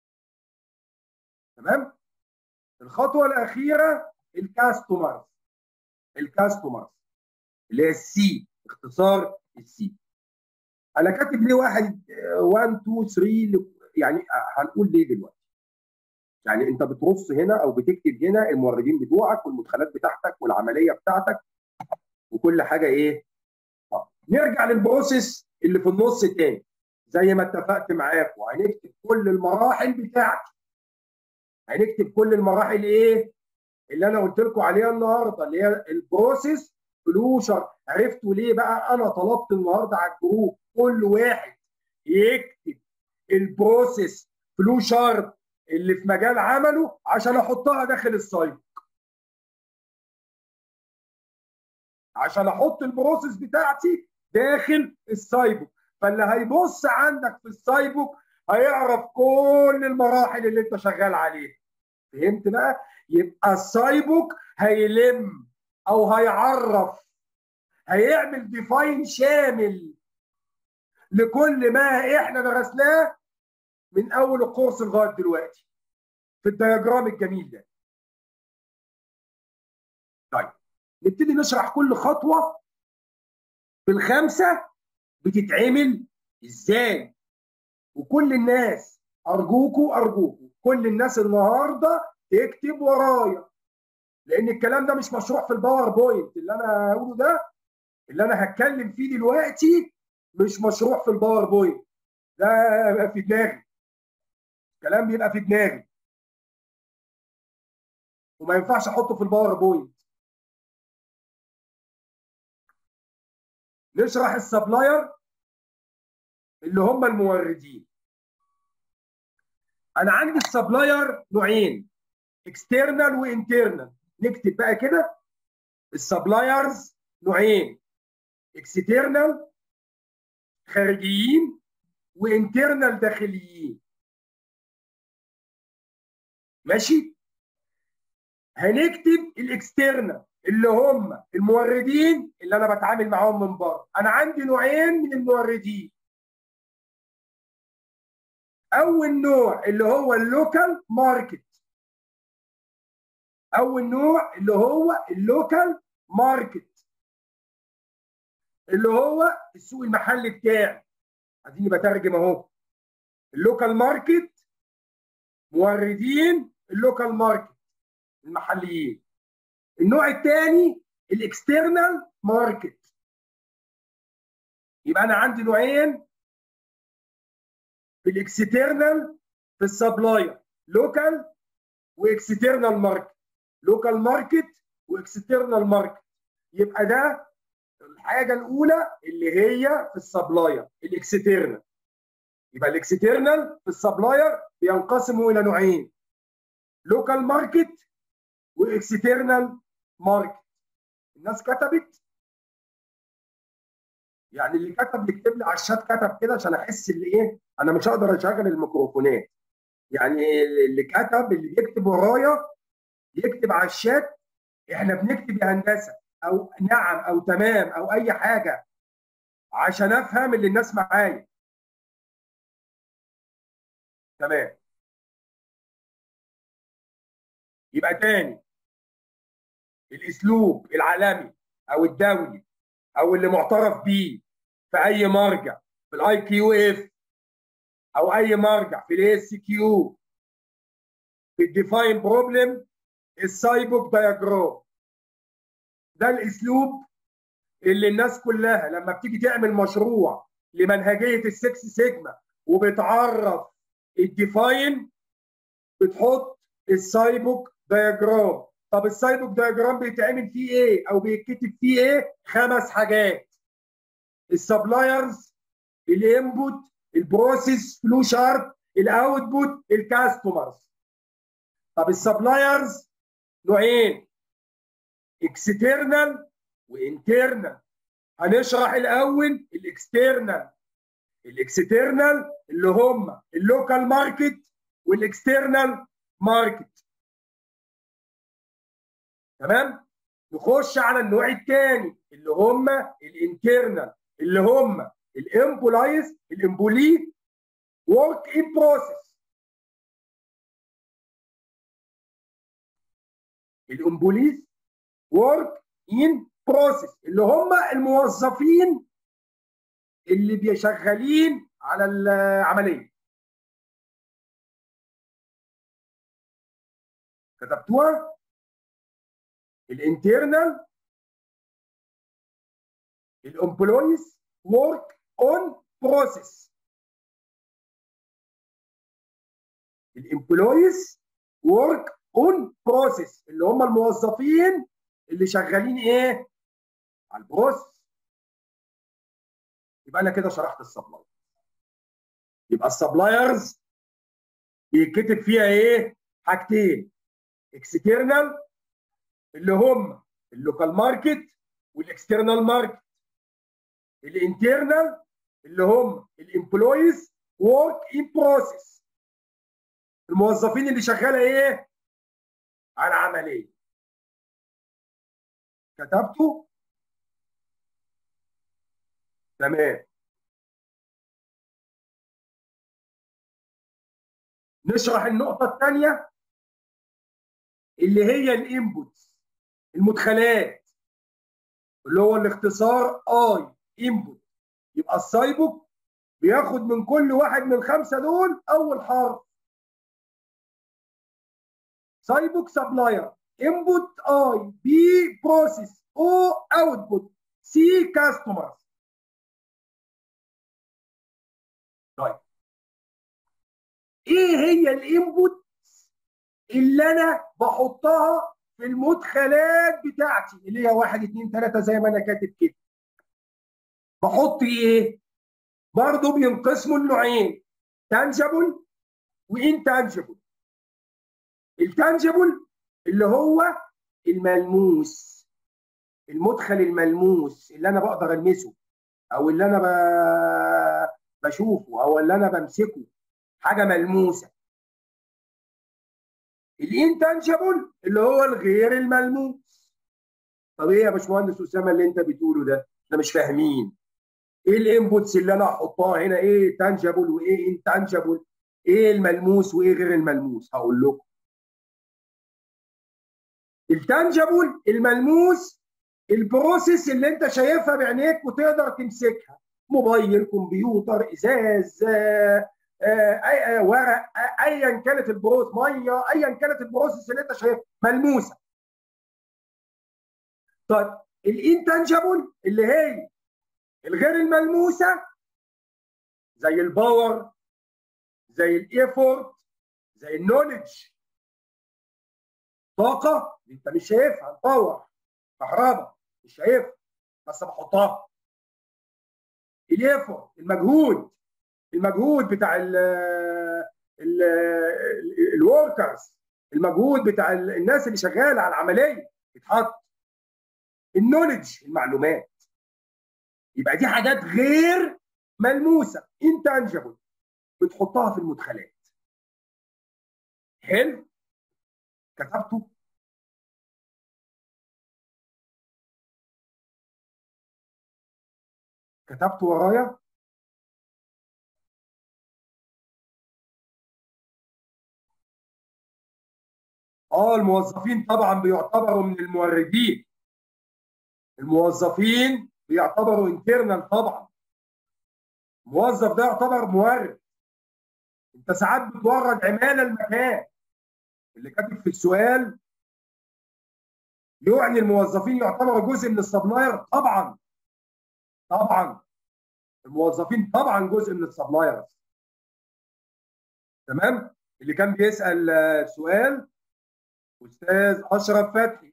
تمام الخطوه الاخيره الكاستمرز الكاستمرز اللي هي السي اختصار السي انا كاتب ليه واحد 1 2 3 يعني هنقول ليه دلوقتي يعني انت بترص هنا او بتكتب هنا الموردين بتوعك والمدخلات بتاعتك والعمليه بتاعتك وكل حاجه ايه طب نرجع للبروسيس اللي في النص تاني زي ما اتفقت معاكم هنكتب كل المراحل بتاعتي هنكتب كل المراحل ايه اللي انا قلت لكم عليها النهارده اللي هي البروسيس فلوشر عرفتوا ليه بقى انا طلبت النهارده على الجروب كل واحد يكتب البروسيس فلوشر اللي في مجال عمله عشان احطها داخل السايبوك عشان احط البروسيس بتاعتي داخل السايبوك فاللي هيبص عندك في السايبوك هيعرف كل المراحل اللي انت شغال عليها فهمت بقى يبقى السايبوك هيلم او هيعرف هيعمل ديفاين شامل لكل ما احنا درسناه من اول الكورس لغايه دلوقتي في الدياجرام الجميل ده طيب نبتدي نشرح كل خطوه في الخمسه بتتعمل ازاي وكل الناس ارجوكوا ارجوكوا كل الناس النهارده تكتب ورايا لان الكلام ده مش مشروع في الباوربوينت اللي انا هقوله ده اللي انا هتكلم فيه دلوقتي مش مشروع في الباوربوينت ده بيبقى في دماغي الكلام بيبقى في دماغي وما ينفعش احطه في الباوربوينت نشرح السبلاير اللي هم الموردين انا عندي السبلاير نوعين اكسترنال وانترنال نكتب بقى كده السبلايرز نوعين اكسترنال خارجيين وانترنال داخليين ماشي هنكتب الاكسترنال اللي هم الموردين اللي انا بتعامل معاهم من بره انا عندي نوعين من الموردين اول نوع اللي هو اللوكال ماركت اول نوع اللي هو اللوكال ماركت اللي هو السوق المحلي بتاعي عايزين بترجم اهو اللوكال ماركت موردين اللوكال ماركت المحليين النوع الثاني الاكسترنال ماركت يبقى انا عندي نوعين في الاكسترنال في السبلاير لوكال واكسترنال ماركت لوكال ماركت واكسترنال ماركت يبقى ده الحاجه الاولى اللي هي في السبلاير الاكسترنال يبقى الاكسترنال في السبلاير بينقسموا الى نوعين لوكال ماركت واكسترنال ماركت الناس كتبت يعني اللي كتب يكتب لي على الشات كتب كده عشان احس اللي ايه انا مش هقدر اشغل الميكروفونات يعني اللي كتب اللي بيكتب ورايا يكتب على الشات احنا بنكتب يا هندسه او نعم او تمام او اي حاجه عشان افهم اللي الناس معايا تمام يبقى تاني الاسلوب العالمي او الدولي او اللي معترف بيه في اي مرجع في الاي كيو اف او اي مرجع في الاي اس كيو في الديفاين بروبلم السايبوك دايجرام ده الاسلوب اللي الناس كلها لما بتيجي تعمل مشروع لمنهجيه السكس سيجما وبتعرف الديفاين بتحط السايبوك دايجرام طب السايبوك دايجرام بيتعمل فيه ايه او بيتكتب فيه ايه خمس حاجات السبلايرز الانبوت البروسيس فلو شارت الاوتبوت الكاستمرز طب السبلايرز نوعين اكسترنال وانترنال هنشرح الاول الاكسترنال الاكسترنال اللي هم اللوكال ماركت والاكسترنال ماركت تمام نخش على النوع الثاني اللي هم الانترنال اللي هم الامبولايز الامبولي ورك ان بروسيس الامبوليز ورك ان بروسيس اللي هم الموظفين اللي بيشغلين على العمليه كتبتوها الانترنال الامبلويز ورك اون بروسيس الامبلويز ورك اون بروسيس اللي هم الموظفين اللي شغالين ايه على البروسيس يبقى انا كده شرحت السبلاير يبقى السبلايرز بيتكتب فيها ايه حاجتين اكسترنال اللي هم اللوكال ماركت والاكسترنال ماركت الانترنال اللي هم الامبلويز ورك ان بروسيس الموظفين اللي شغاله ايه على العمليه كتبته تمام نشرح النقطة الثانية اللي هي الانبوتس المدخلات اللي هو الاختصار اي انبوت يبقى السايبوك بياخد من كل واحد من الخمسة دول أول حرف سايبوك سبلاير انبوت اي بي بروسيس او اوتبوت سي كاستمرز طيب ايه هي الانبوت اللي انا بحطها في المدخلات بتاعتي اللي هي واحد اتنين تلاته زي ما انا كاتب كده بحط ايه؟ برضه بينقسموا لنوعين تانجبل وانتانجبل التانجبل اللي هو الملموس المدخل الملموس اللي انا بقدر المسه او اللي انا ب... بشوفه او اللي انا بمسكه حاجه ملموسه الانتانجبل اللي هو الغير الملموس طب ايه يا باشمهندس اسامه اللي انت بتقوله ده احنا مش فاهمين ايه الانبوتس اللي انا احطها هنا ايه تانجبل وايه انتانجبل ايه الملموس وايه غير الملموس هقول لكم التانجبل الملموس البروسيس اللي انت شايفها بعينيك وتقدر تمسكها موبايل كمبيوتر ازاز آه، آه، ورق ايا كانت البروس ميه ايا كانت البروسيس اللي انت شايفها ملموسه طيب الانتنجبل اللي هي الغير الملموسه زي الباور زي الايفورت زي النولج طاقه انت مش شايفها الباور كهرباء مش شايفها بس بحطها الايفورت المجهود المجهود بتاع ال ال الوركرز المجهود بتاع الناس اللي شغاله على العمليه يتحط النولج المعلومات يبقى دي حاجات غير ملموسه انتانجبل بتحطها في المدخلات حلو كتبته كتبت ورايا اه الموظفين طبعا بيعتبروا من الموردين الموظفين بيعتبروا انترنال طبعا الموظف ده يعتبر مورد انت ساعات بتورد عماله المكان اللي كاتب في السؤال يعني الموظفين يعتبروا جزء من السبلاير طبعا طبعا الموظفين طبعا جزء من السبلايرز تمام اللي كان بيسال سؤال استاذ اشرف فتحي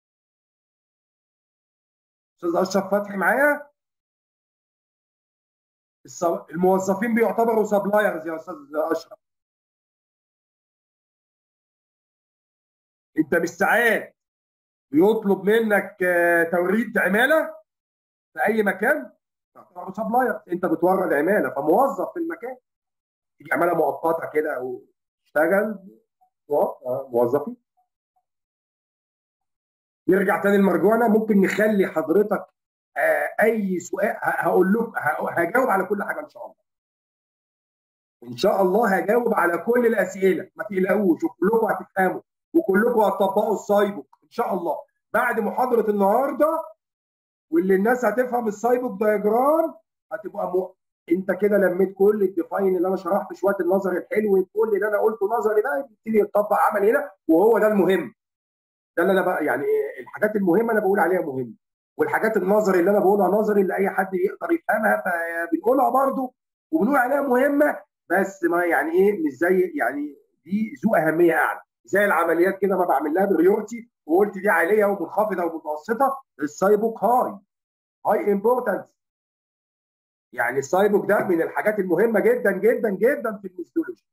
استاذ اشرف فتحي معايا الموظفين بيعتبروا سبلايرز يا استاذ اشرف انت مش ساعات بيطلب منك توريد عماله في اي مكان تعتبر سبلاير انت بتورد عماله فموظف في المكان تيجي عماله مؤقته كده وتشتغل موظفين نرجع تاني لمرجوعنا ممكن نخلي حضرتك اي سؤال هقول لكم هجاوب على كل حاجه ان شاء الله ان شاء الله هجاوب على كل الاسئله ما تقلقوش وكلكم هتفهموا وكلكم هتطبقوا السايبوك ان شاء الله بعد محاضره النهارده واللي الناس هتفهم السايبوك دايجرام هتبقى م... انت كده لميت كل الديفاين اللي انا شرحته شويه النظري الحلو كل اللي انا قلته نظري ده يبتدي يتطبق عمل هنا وهو ده المهم ده اللي انا بقى يعني الحاجات المهمه انا بقول عليها مهمه والحاجات النظري اللي انا بقولها نظري اللي اي حد يقدر يفهمها فبنقولها برضه وبنقول عليها مهمه بس ما يعني ايه مش زي يعني دي ذو اهميه اعلى زي العمليات كده ما بعمل لها بريورتي وقلت دي عاليه ومنخفضه ومتوسطه السايبوك هاي هاي امبورتنس يعني السايبوك ده من الحاجات المهمه جدا جدا جدا في الميثودولوجي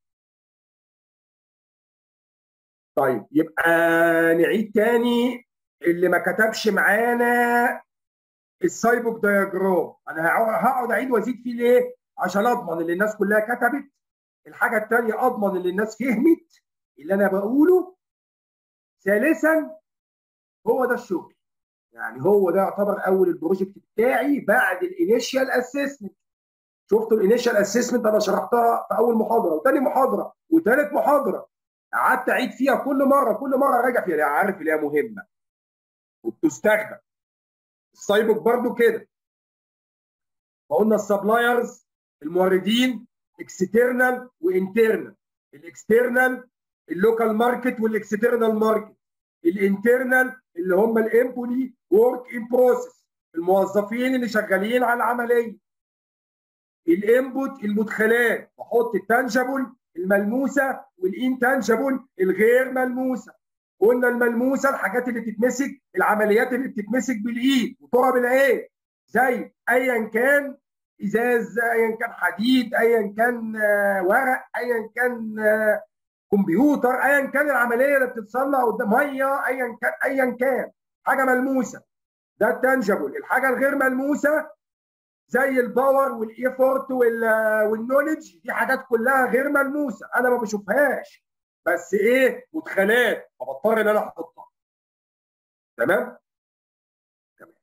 طيب يبقى نعيد تاني اللي ما كتبش معانا السايبوك دياجرام انا هقعد اعيد وازيد فيه ليه؟ عشان اضمن اللي الناس كلها كتبت الحاجه الثانيه اضمن اللي الناس فهمت اللي انا بقوله ثالثا هو ده الشغل يعني هو ده يعتبر اول البروجكت بتاعي بعد الانيشال اسسمنت شفتوا الانيشال اسسمنت انا شرحتها في اول محاضره وثاني محاضره وثالث محاضره قعدت اعيد فيها كل مره كل مره راجع فيها عارف اللي هي مهمه وبتستخدم السايبوك برضو كده فقلنا السبلايرز الموردين اكسترنال وانترنال الاكسترنال اللوكال ماركت والاكسترنال ماركت الانترنال اللي هم الامبولي ورك ان بروسيس الموظفين اللي شغالين على العمليه الانبوت المدخلات بحط التانجبل الملموسه والانتانجبل الغير ملموسه قلنا الملموسه الحاجات اللي تتمسك العمليات اللي بتتمسك بالايد وترى بالعين زي ايا كان ازاز ايا كان حديد ايا كان ورق ايا كان كمبيوتر ايا كان العمليه اللي بتتصنع قدام ميه ايا كان ايا كان حاجه ملموسه ده التانجبل الحاجه الغير ملموسه زي الباور والايفورت والنولج دي حاجات كلها غير ملموسه انا ما بشوفهاش بس ايه مدخلات فبضطر ان انا احطها تمام تمام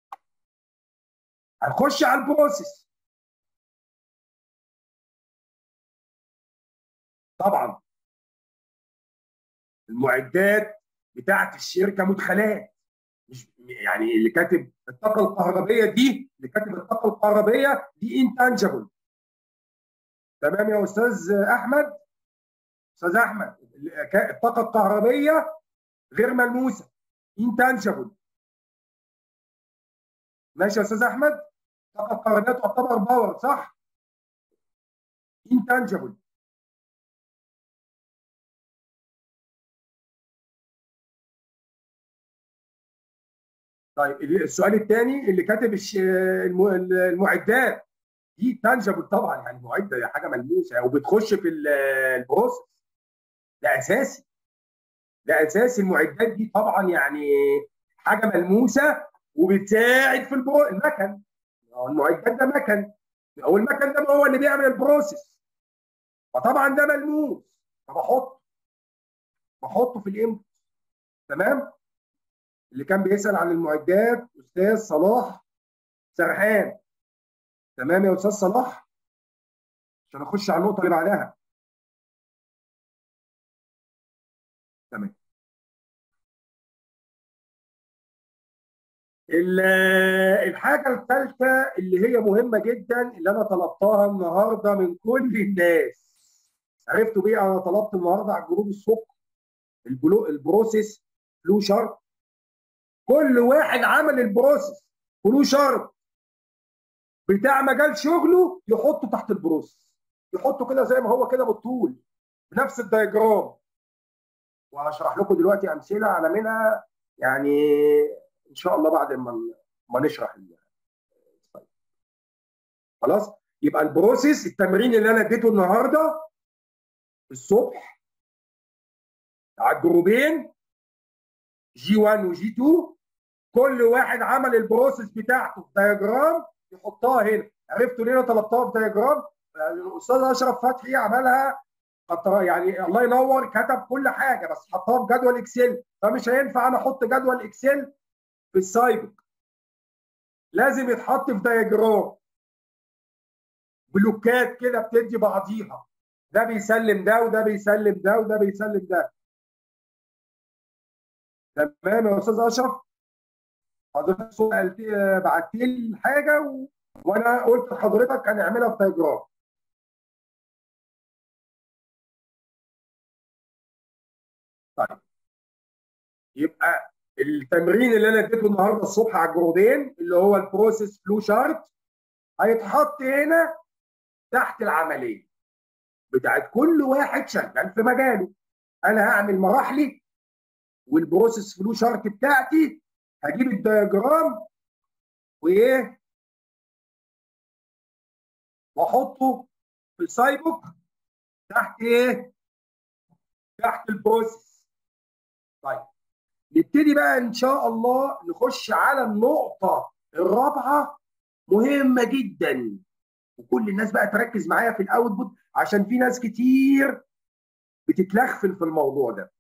هنخش على البروسيس طبعا المعدات بتاعه الشركه مدخلات مش يعني اللي كاتب الطاقه الكهربائيه دي اللي كاتب الطاقه الكهربائيه دي انتانجبل تمام يا استاذ احمد استاذ احمد الطاقه الكهربائيه غير ملموسه انتانجبل ماشي يا استاذ احمد الطاقه الكهربائيه تعتبر باور صح انتانجبل طيب السؤال الثاني اللي كاتب المعدات دي تانجبل طبعا يعني معده هي حاجه ملموسه وبتخش في البروسيس ده اساسي ده اساسي المعدات دي طبعا يعني حاجه ملموسه وبتساعد في البرو المكن المعدات ده مكن او المكن ده هو اللي بيعمل البروسيس فطبعا ده ملموس فبحط بحطه في الانبوت تمام اللي كان بيسال عن المعدات استاذ صلاح سرحان تمام يا استاذ صلاح عشان اخش على النقطه اللي بعدها تمام الحاجه الثالثه اللي هي مهمه جدا اللي انا طلبتها النهارده من كل الناس عرفتوا بيه انا طلبت النهارده على الجروب الصبح البلو البروسيس فلو شارت كل واحد عمل البروسيس فلو شارت بتاع مجال شغله يحطه تحت البروسيس يحطه كده زي ما هو كده بالطول بنفس الدياجرام وهشرح لكم دلوقتي امثله على منها يعني ان شاء الله بعد ما ما نشرح السلايد خلاص يبقى البروسيس التمرين اللي انا اديته النهارده الصبح على الجروبين جي 1 وجي 2 كل واحد عمل البروسيس بتاعته في دياجرام يحطها هنا عرفتوا ليه انا طلبتها في دياجرام الاستاذ اشرف فتحي عملها يعني الله ينور كتب كل حاجه بس حطها في جدول اكسل فمش هينفع انا احط جدول اكسل في السايبك لازم يتحط في دياجرام بلوكات كده بتدي بعضيها ده بيسلم ده وده بيسلم ده وده بيسلم ده تمام يا استاذ اشرف حضرتك بعت لي حاجه و... وانا قلت لحضرتك هنعملها في دياجرام طيب يبقى التمرين اللي انا اديته النهارده الصبح على الجرودين اللي هو البروسيس فلو شارت هيتحط هنا تحت العمليه بتاعت كل واحد شغال في مجاله انا هعمل مراحلي والبروسيس فلو شارت بتاعتي هجيب الدياجرام وايه واحطه في السايبوك تحت ايه تحت البروسيس طيب نبتدي بقى ان شاء الله نخش على النقطه الرابعه مهمه جدا وكل الناس بقى تركز معايا في الاوتبوت عشان في ناس كتير بتتلخفن في الموضوع ده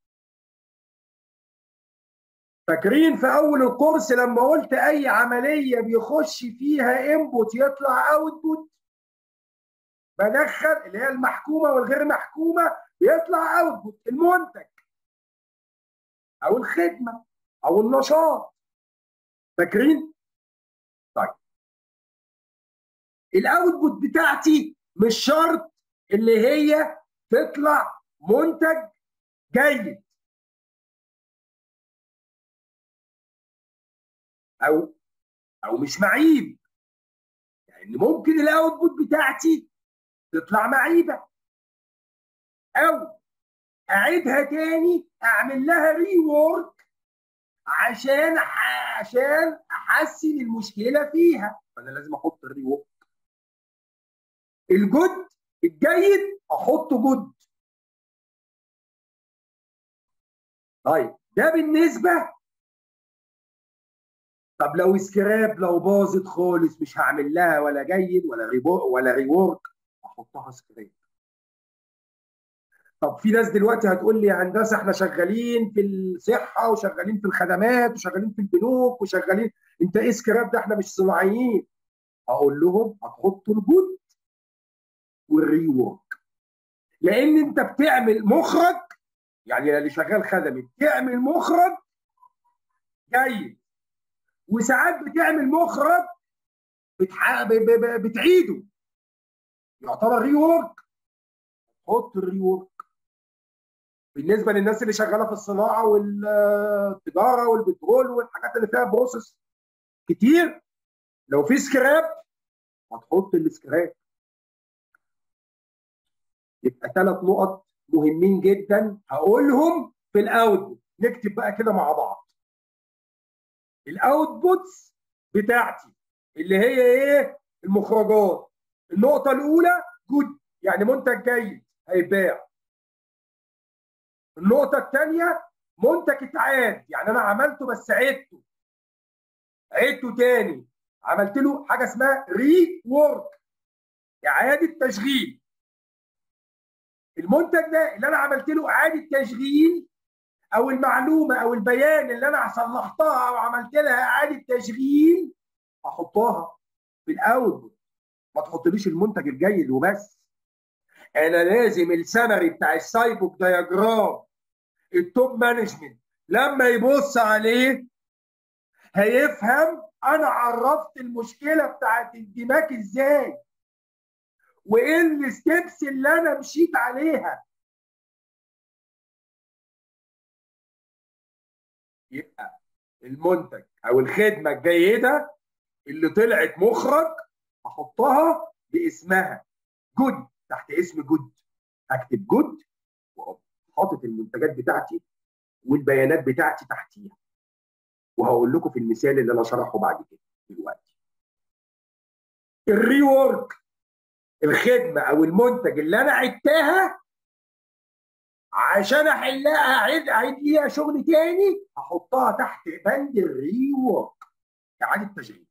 فاكرين في اول الكورس لما قلت اي عمليه بيخش فيها انبوت يطلع اوتبوت بدخل اللي هي المحكومه والغير محكومه بيطلع اوتبوت المنتج او الخدمه او النشاط فاكرين طيب الاوتبوت بتاعتي مش شرط اللي هي تطلع منتج جيد او او مش معيب يعني ممكن الاوتبوت بتاعتي تطلع معيبه او اعيدها تاني اعمل لها ري وورك عشان عشان احسن المشكله فيها فانا لازم احط الري وورك الجود الجيد احطه جود طيب ده بالنسبه طب لو سكراب لو باظت خالص مش هعمل لها ولا جيد ولا ريبو ولا ريورك احطها سكراب طب في ناس دلوقتي هتقول لي يا هندسه احنا شغالين في الصحه وشغالين في الخدمات وشغالين في البنوك وشغالين انت ايه سكراب ده احنا مش صناعيين اقول لهم هتحطوا الجود والريورك لان انت بتعمل مخرج يعني اللي شغال خدمي بتعمل مخرج جيد وساعات بتعمل مخرج بتح... ب... ب... بتعيده يعتبر ري وورك حط الري وورك بالنسبه للناس اللي شغاله في الصناعه والتجاره والبترول والحاجات اللي فيها بروسس كتير لو في سكراب هتحط السكراب يبقى ثلاث نقط مهمين جدا هقولهم في الاوتبوت نكتب بقى كده مع بعض الاوتبوتس بتاعتي اللي هي ايه المخرجات النقطه الاولى جود يعني منتج جيد هيتباع النقطه الثانيه منتج اتعاد يعني انا عملته بس عدته عدته تاني عملت له حاجه اسمها ري وورك اعاده تشغيل المنتج ده اللي انا عملت له اعاده تشغيل او المعلومه او البيان اللي انا صلحتها او عملت لها اعاده تشغيل احطها في الاوتبوت ما تحطليش المنتج الجيد وبس انا لازم السمري بتاع السايبوك دياجرام التوب مانجمنت لما يبص عليه هيفهم انا عرفت المشكله بتاعت الدماغ ازاي وايه الستبس اللي انا مشيت عليها يبقى المنتج او الخدمه الجيده اللي طلعت مخرج احطها باسمها جود تحت اسم جود اكتب جود وحاطط المنتجات بتاعتي والبيانات بتاعتي تحتيها وهقول لكم في المثال اللي انا شرحه بعد كده دلوقتي الري وورك الخدمه او المنتج اللي انا عدتها عشان احلها اعيد اعيد ليها شغل تاني احطها تحت بند الري وورك اعاده تشغيل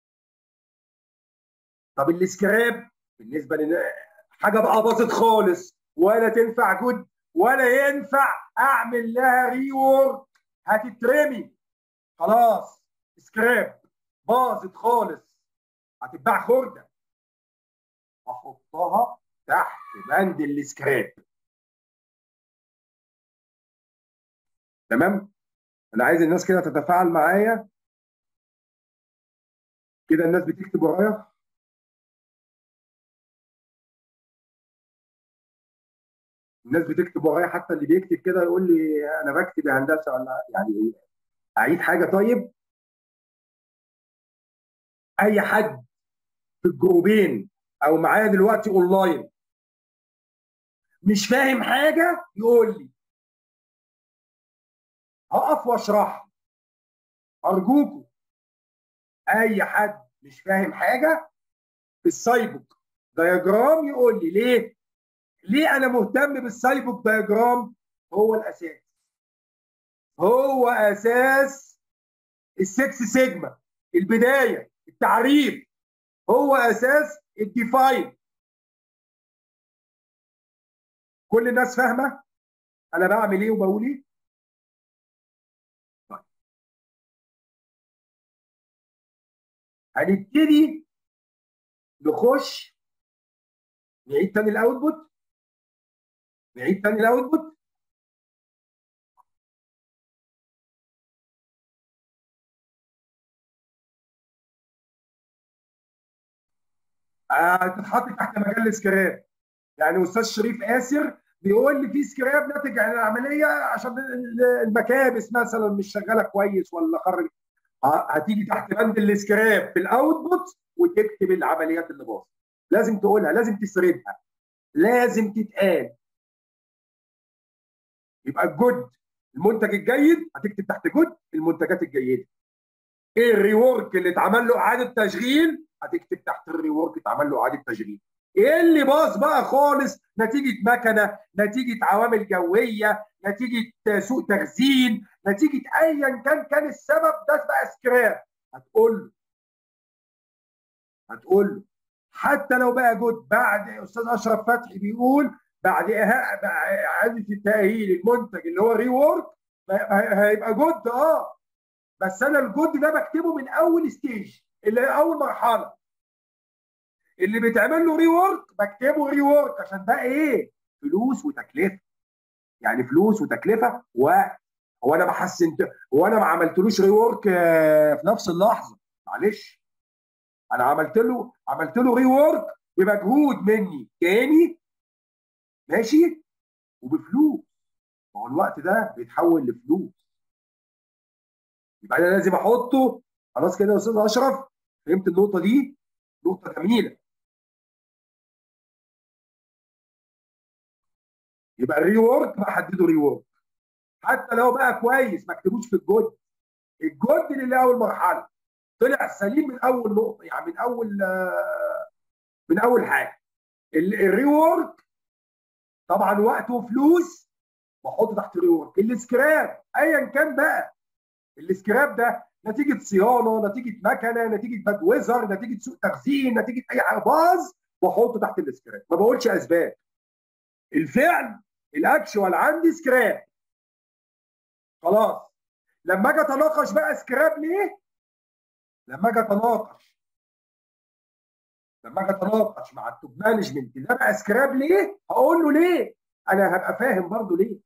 طب السكراب بالنسبه لنا حاجه بقى باظت خالص ولا تنفع جود ولا ينفع اعمل لها ري وورك هتترمي خلاص سكراب باظت خالص هتتباع خرده احطها تحت بند السكراب تمام انا عايز الناس كده تتفاعل معايا كده الناس بتكتب ورايا الناس بتكتب ورايا حتى اللي بيكتب كده يقول لي انا بكتب يا هندسه ولا يعني اعيد حاجه طيب اي حد في الجروبين او معايا دلوقتي اونلاين مش فاهم حاجه يقول لي هقف واشرح ارجوكم اي حد مش فاهم حاجه في السايبوك دياجرام يقول لي ليه ليه انا مهتم بالسايبوك دياجرام هو الاساس هو اساس السكس سيجما البدايه التعريف هو اساس الديفاين كل الناس فاهمه انا بعمل ايه وبقول ايه طيب. هنبتدي نخش نعيد تاني الاوتبوت نعيد تاني الاوتبوت هتتحط تحت مجال السكراب يعني استاذ شريف قاسر بيقول لي في سكراب ناتج عن العمليه عشان المكابس مثلا مش شغاله كويس ولا خرج هتيجي تحت بند السكراب في الاوتبوت وتكتب العمليات اللي باظت لازم تقولها لازم تسردها لازم تتقال يبقى الجود المنتج الجيد هتكتب تحت جود المنتجات الجيده ايه الريورك اللي اتعمل له اعاده تشغيل هتكتب تحت الريورك اتعمل له اعاده تشغيل ايه اللي باظ بقى خالص نتيجه مكنه نتيجه عوامل جويه نتيجه سوء تخزين نتيجه ايا كان كان السبب ده بقى سكراب هتقول له هتقول له حتى لو بقى جود بعد استاذ اشرف فتحي بيقول بعد اعاده التاهيل المنتج اللي هو ري وورك هيبقى جود اه بس انا الجود ده بكتبه من اول ستيج اللي هي اول مرحله اللي بيتعمل له ري وورك بكتبه ري وورك عشان ده ايه فلوس وتكلفه يعني فلوس وتكلفه وقت هو انا ما حسنت هو انا ما عملتلوش ريورك في نفس اللحظه معلش انا عملت له عملت له ريورك بمجهود مني تاني ماشي وبفلوس ما هو الوقت ده بيتحول لفلوس يبقى انا لازم احطه خلاص كده يا استاذ اشرف فهمت النقطه دي نقطه جميله يبقى الريورك بحدده ريورك حتى لو بقى كويس ما اكتبوش في الجود الجود اللي اول مرحله طلع سليم من اول نقطه يعني من اول من اول حاجه الريورك طبعا وقت وفلوس بحط تحت الريورك السكراب ايا كان بقى السكراب ده نتيجه صيانه نتيجه مكنه نتيجه باد ويزر نتيجه سوء تخزين نتيجه اي حاجه باظ بحطه تحت السكراب ما بقولش اسباب الفعل الاكشوال عندي سكراب خلاص لما اجي اتناقش بقى سكراب ليه لما اجي اتناقش لما اجي اتناقش مع التوب مانجمنت ده بقى سكراب ليه هقول له ليه انا هبقى فاهم برضه ليه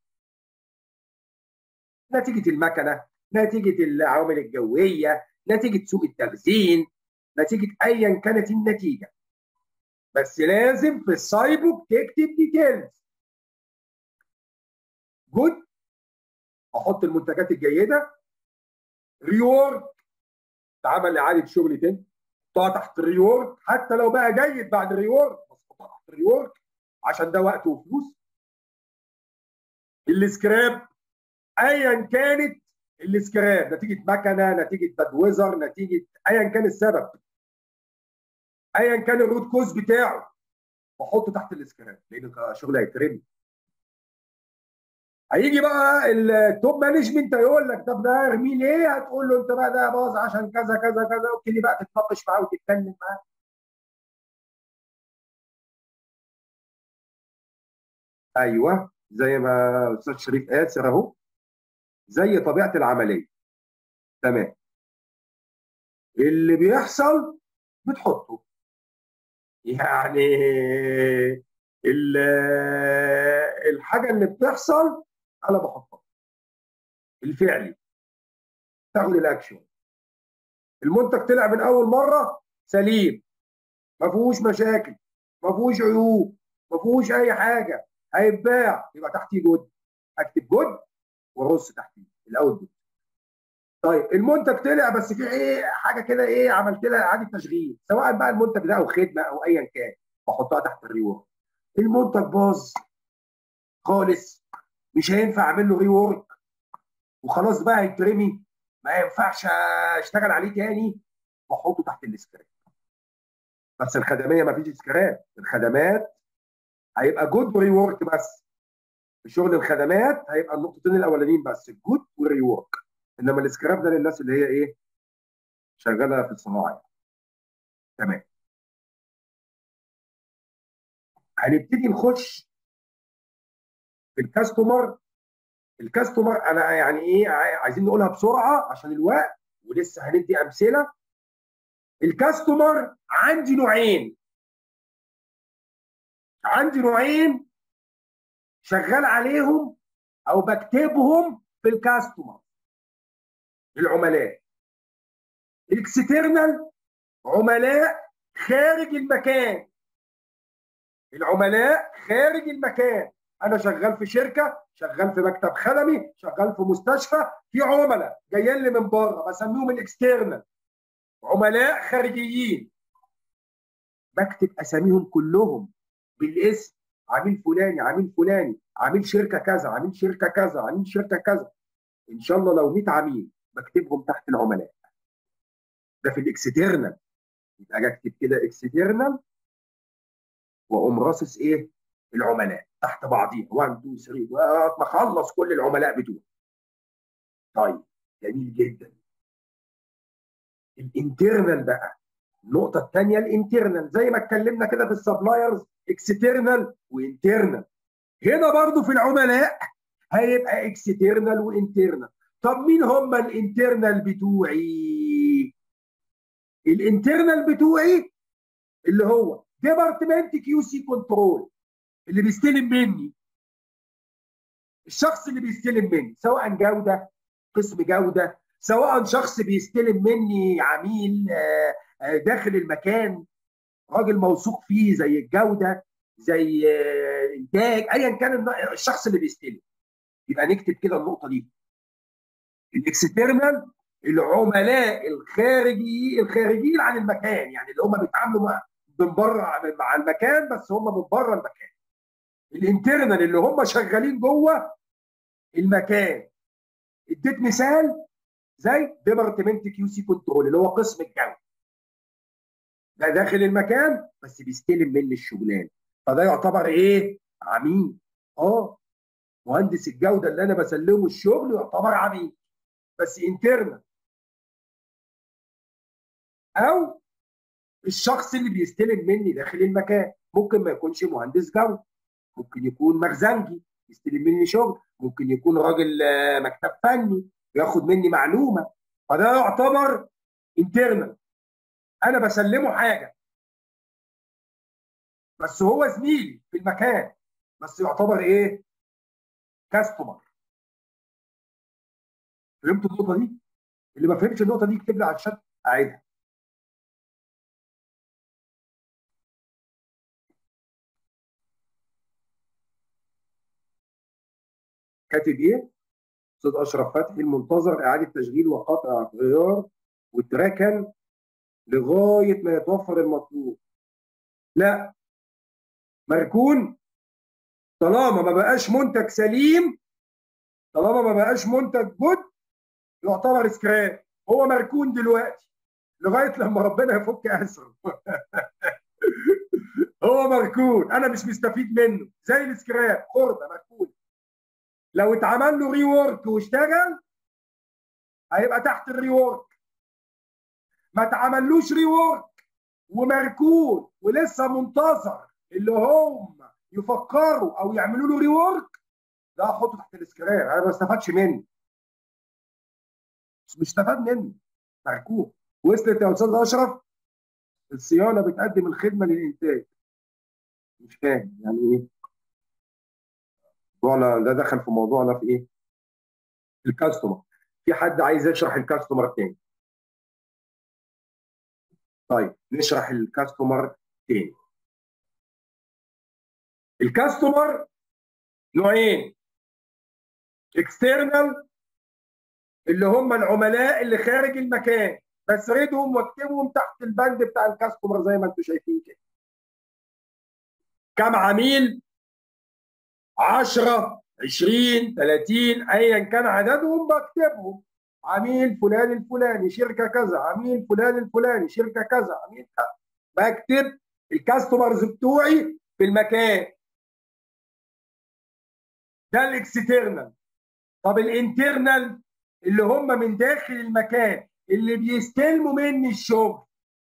نتيجه المكنه نتيجه العوامل الجويه نتيجه سوء التخزين نتيجه ايا كانت النتيجه بس لازم في السايبوك تكتب ديتيلز جود احط المنتجات الجيده ريورد تعمل اعاده شغل تاني تحطها تحت الريورد حتى لو بقى جيد بعد الريورد بس تحطها تحت الريورد عشان ده وقت وفلوس السكراب ايا كانت السكراب نتيجه مكنه نتيجه باد ويزر نتيجه ايا كان السبب ايا كان الروت كوز بتاعه بحطه تحت السكراب لان شغل هيترمي هيجي بقى التوب مانجمنت هيقول لك طب ده ارميه ليه؟ هتقول له انت بقى ده باظ عشان كذا كذا كذا وتبتدي بقى تتناقش معاه وتتكلم معاه. ايوه زي ما استاذ شريف قاسر اهو زي طبيعه العمليه. تمام. اللي بيحصل بتحطه. يعني الحاجه اللي بتحصل انا بحطها الفعلي تاخد الاكشن المنتج طلع من اول مره سليم ما فيهوش مشاكل ما فيهوش عيوب ما فيهوش اي حاجه هيتباع يبقى تحتيه جود اكتب جود وارص تحتيه الاول جود طيب المنتج طلع بس في ايه حاجه كده ايه عملت لها اعاده تشغيل سواء بقى المنتج ده او خدمه او ايا كان بحطها تحت الريورد المنتج باظ خالص مش هينفع اعمل له ري وورك وخلاص بقى هيترمي ما ينفعش اشتغل عليه تاني واحطه تحت السكراب بس الخدميه ما فيش سكراب الخدمات هيبقى جود وري وورك بس في شغل الخدمات هيبقى النقطتين الاولانيين بس الجود والري وورك انما السكراب ده للناس اللي هي ايه شغاله في الصناعه يعني. تمام هنبتدي نخش في الكاستمر الكاستمر انا يعني ايه عايزين نقولها بسرعه عشان الوقت ولسه هندي امثله الكاستمر عندي نوعين عندي نوعين شغال عليهم او بكتبهم في الكاستمر العملاء الاكسترنال عملاء خارج المكان العملاء خارج المكان انا شغال في شركه شغال في مكتب خدمي شغال في مستشفى في عملاء جايين لي من بره بسميهم الاكسترنال عملاء خارجيين بكتب اساميهم كلهم بالاسم عميل فلاني عميل فلاني عميل شركه كذا عميل شركه كذا عميل شركه كذا ان شاء الله لو 100 عميل بكتبهم تحت العملاء ده في الاكسترنال يبقى اكتب كده اكسترنال واقوم راصص ايه العملاء تحت بعضيها 1 2 3 ما اخلص كل العملاء بتوعي طيب جميل جدا الانترنال بقى النقطه الثانيه الانترنال زي ما اتكلمنا كده في السبلايرز اكسترنال وانترنال هنا برضو في العملاء هيبقى اكسترنال وانترنال طب مين هم الانترنال بتوعي الانترنال بتوعي اللي هو ديبارتمنت كيو سي كنترول اللي بيستلم مني الشخص اللي بيستلم مني سواء جوده قسم جوده سواء شخص بيستلم مني عميل داخل المكان راجل موثوق فيه زي الجوده زي انتاج ايا كان الشخص اللي بيستلم يبقى نكتب كده النقطه دي الاكسترنال العملاء الخارجي الخارجيين عن المكان يعني اللي هم بيتعاملوا من بره مع المكان بس هم من بره المكان الانترنال اللي هم شغالين جوه المكان اديت مثال زي ديبارتمنت كيو سي كنترول اللي هو قسم الجوده ده داخل المكان بس بيستلم مني الشغلانه فده يعتبر ايه عميل اه مهندس الجوده اللي انا بسلمه الشغل يعتبر عميل بس انترنال او الشخص اللي بيستلم مني داخل المكان ممكن ما يكونش مهندس جوده ممكن يكون مخزنجي يستلم مني شغل ممكن يكون راجل مكتب فني ياخد مني معلومه فده يعتبر انترنال انا بسلمه حاجه بس هو زميلي في المكان بس يعتبر ايه كاستمر فهمتوا النقطه دي اللي ما فهمش النقطه دي يكتب لي على الشات اعيدها كاتب ايه استاذ اشرف فتحي المنتظر اعاده تشغيل وقطع غيار وتركن لغايه ما يتوفر المطلوب لا مركون طالما ما بقاش منتج سليم طالما ما بقاش منتج جد يعتبر سكراب هو مركون دلوقتي لغايه لما ربنا يفك اسره هو مركون انا مش مستفيد منه زي السكراب خرده مركون لو اتعمل له ري وورك واشتغل هيبقى تحت الري وورك ما اتعملوش ري وورك ومركون ولسه منتظر اللي هم يفكروا او يعملوا له ري وورك ده احطه تحت الاسكراب انا ما استفادش منه مش مستفاد منه مركون وصلت يا استاذ اشرف الصيانه بتقدم الخدمه للانتاج مش فاهم يعني ايه موضوعنا ده دخل في موضوعنا في ايه الكاستمر في حد عايز يشرح الكاستمر تاني طيب نشرح الكاستمر تاني الكاستمر نوعين اكسترنال اللي هم العملاء اللي خارج المكان بسردهم واكتبهم تحت البند بتاع الكاستمر زي ما انتم شايفين كده كم عميل 10 20 30 ايا كان عددهم بكتبهم عميل فلان الفلاني شركه كذا عميل فلان الفلاني شركه كذا عميل كذا بكتب الكاستمرز بتوعي في المكان ده الاكسترنال طب الانترنال اللي هم من داخل المكان اللي بيستلموا مني الشغل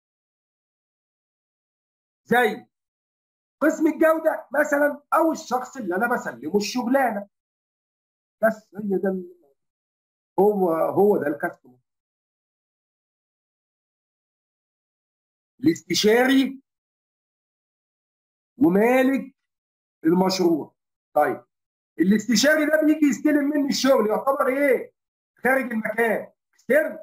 زي قسم الجوده مثلا او الشخص اللي انا بسلمه الشغلانه بس هي ده هو هو ده الكاستمر الاستشاري ومالك المشروع طيب الاستشاري ده بيجي يستلم مني الشغل يعتبر ايه خارج المكان اكسترن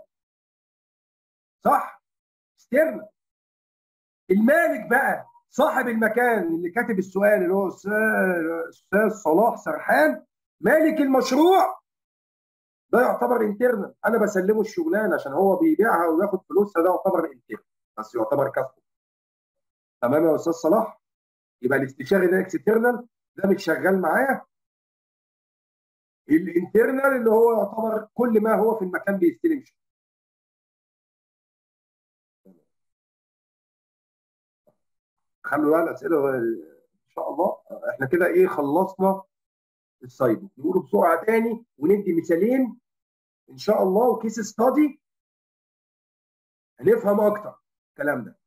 صح اكسترن المالك بقى صاحب المكان اللي كاتب السؤال اللي هو استاذ صلاح سرحان مالك المشروع ده يعتبر انترنال انا بسلمه الشغلانه عشان هو بيبيعها وياخد فلوسها ده يعتبر انترنال بس يعتبر كاستمر تمام يا استاذ صلاح يبقى الاستشاري ده اكسترنال ده مش شغال معايا الانترنال اللي هو يعتبر كل ما هو في المكان بيستلم شغل خلوا بقى الاسئله ان شاء الله احنا كده ايه خلصنا السايبر نقوله بسرعه تاني وندي مثالين ان شاء الله وكيس ستادي هنفهم اكتر الكلام ده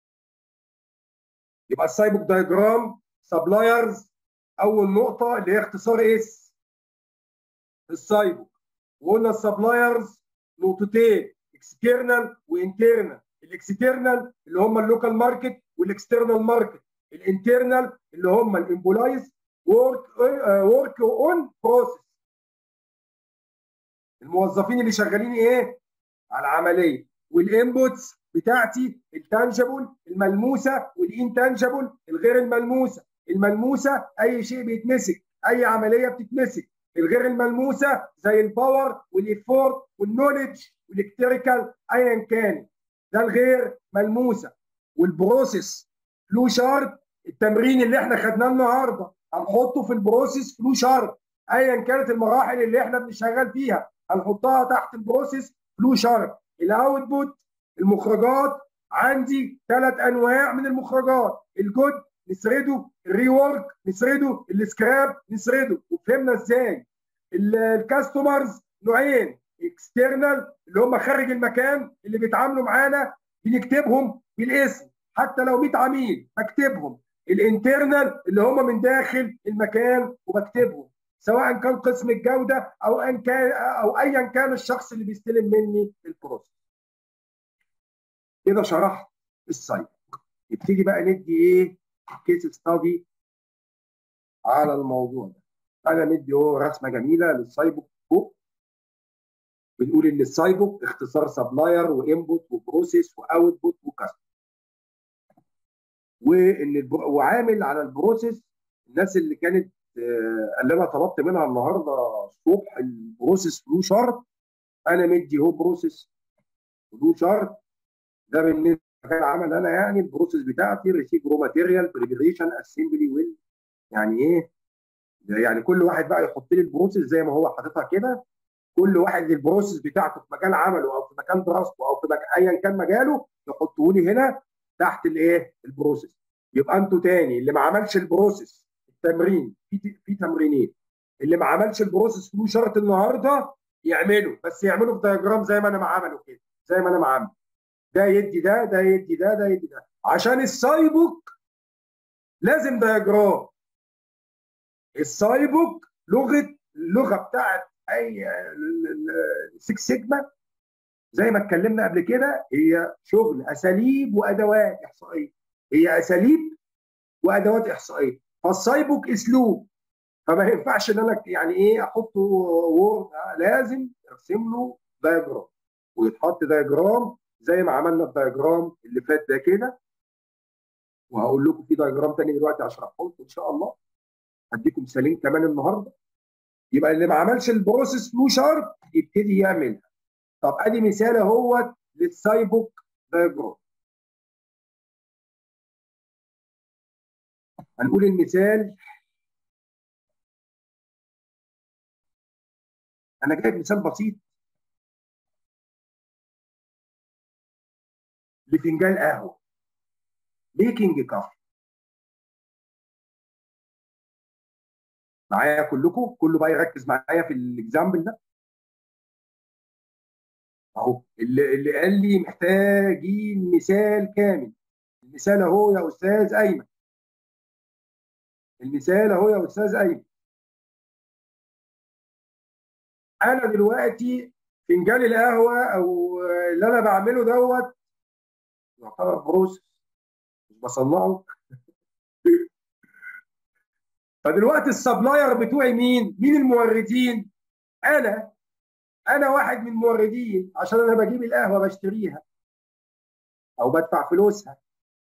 يبقى السايبوك دايجرام سبلايرز اول نقطه اللي هي اختصار اس السايبوك وقلنا السبلايرز نقطتين اكسترنال وانترنال الاكسترنال اللي هم اللوكال ماركت والاكسترنال ماركت الانترنال اللي هم الامبولايز work work on process الموظفين اللي شغالين ايه على العمليه والانبوتس بتاعتي التانجبل الملموسه والانتانجبل الغير الملموسه الملموسه اي شيء بيتمسك اي عمليه بتتمسك الغير الملموسه زي الباور والافورت والنولج والالكتريكال ايا كان ده الغير ملموسه والبروسيس فلو شارت التمرين اللي احنا خدناه النهارده هنحطه في البروسيس فلو شارت ايا كانت المراحل اللي احنا بنشتغل فيها هنحطها تحت البروسيس فلو شارت الاوتبوت المخرجات عندي ثلاث انواع من المخرجات الجود نسرده الريورك نسرده السكراب نسرده وفهمنا ازاي الكاستمرز نوعين اكسترنال اللي هم خارج المكان اللي بيتعاملوا معانا بنكتبهم بالاسم حتى لو 100 عميل بكتبهم الانترنال اللي هم من داخل المكان وبكتبهم سواء كان قسم الجوده او ان كان او ايا كان الشخص اللي بيستلم مني البروسيس كده شرحت السايت نبتدي بقى ندي ايه كيس ستادي على الموضوع ده انا مدي اهو رسمه جميله للسايبوك فوق بنقول ان السايبوك اختصار سبلاير وانبوت وبروسيس واوتبوت وكاستمر وان وعامل على البروسيس الناس اللي كانت اللي انا طلبت منها النهارده الصبح البروسيس فلو شارت انا مدي هو بروسيس فلو شارت ده بالنسبه للعمل انا يعني البروسيس بتاعتي ريسيف رو ماتيريال بريبريشن اسمبلي ويل يعني ايه يعني كل واحد بقى يحط لي البروسيس زي ما هو حاططها كده كل واحد البروسيس بتاعته في مجال عمله او في مكان دراسته او في مكان ايا كان مجاله يحطه لي هنا تحت الايه البروسيس يبقى انتوا تاني اللي ما عملش البروسيس التمرين في في تمرينين اللي ما عملش البروسيس فلو شرط النهارده يعمله بس يعمله في دياجرام زي ما انا ما عمله كده زي ما انا ما عامل ده يدي ده ده يدي ده ده يدي ده عشان السايبوك لازم دياجرام السايبوك لغه اللغه بتاعت اي 6 سيجما زي ما اتكلمنا قبل كده هي شغل اساليب وادوات احصائيه هي اساليب وادوات احصائيه فالسايبوك اسلوب فما ينفعش ان انا يعني ايه احطه وورد لازم ارسم له دايجرام ويتحط دايجرام زي ما عملنا الدايجرام اللي فات ده كده وهقول لكم في دايجرام تاني دلوقتي اشرحه لكم ان شاء الله هديكم مثالين كمان النهارده يبقى اللي ما عملش البروسيس فلو شارت يبتدي يعملها طب ادي مثال اهوت للسايبوك دايجرام هنقول المثال انا جايب مثال بسيط لفنجان قهوه بيكنج كافي معايا كلكم كله بقى يركز معايا في الاكزامبل ده اهو اللي, اللي قال لي محتاجين مثال كامل المثال اهو يا استاذ ايمن المثال اهو يا استاذ ايمن انا دلوقتي فنجان القهوه او اللي انا بعمله دوت يعتبر بروسس مش بصنعه فدلوقتي السبلاير بتوعي مين؟ مين الموردين؟ انا انا واحد من الموردين عشان انا بجيب القهوه بشتريها او بدفع فلوسها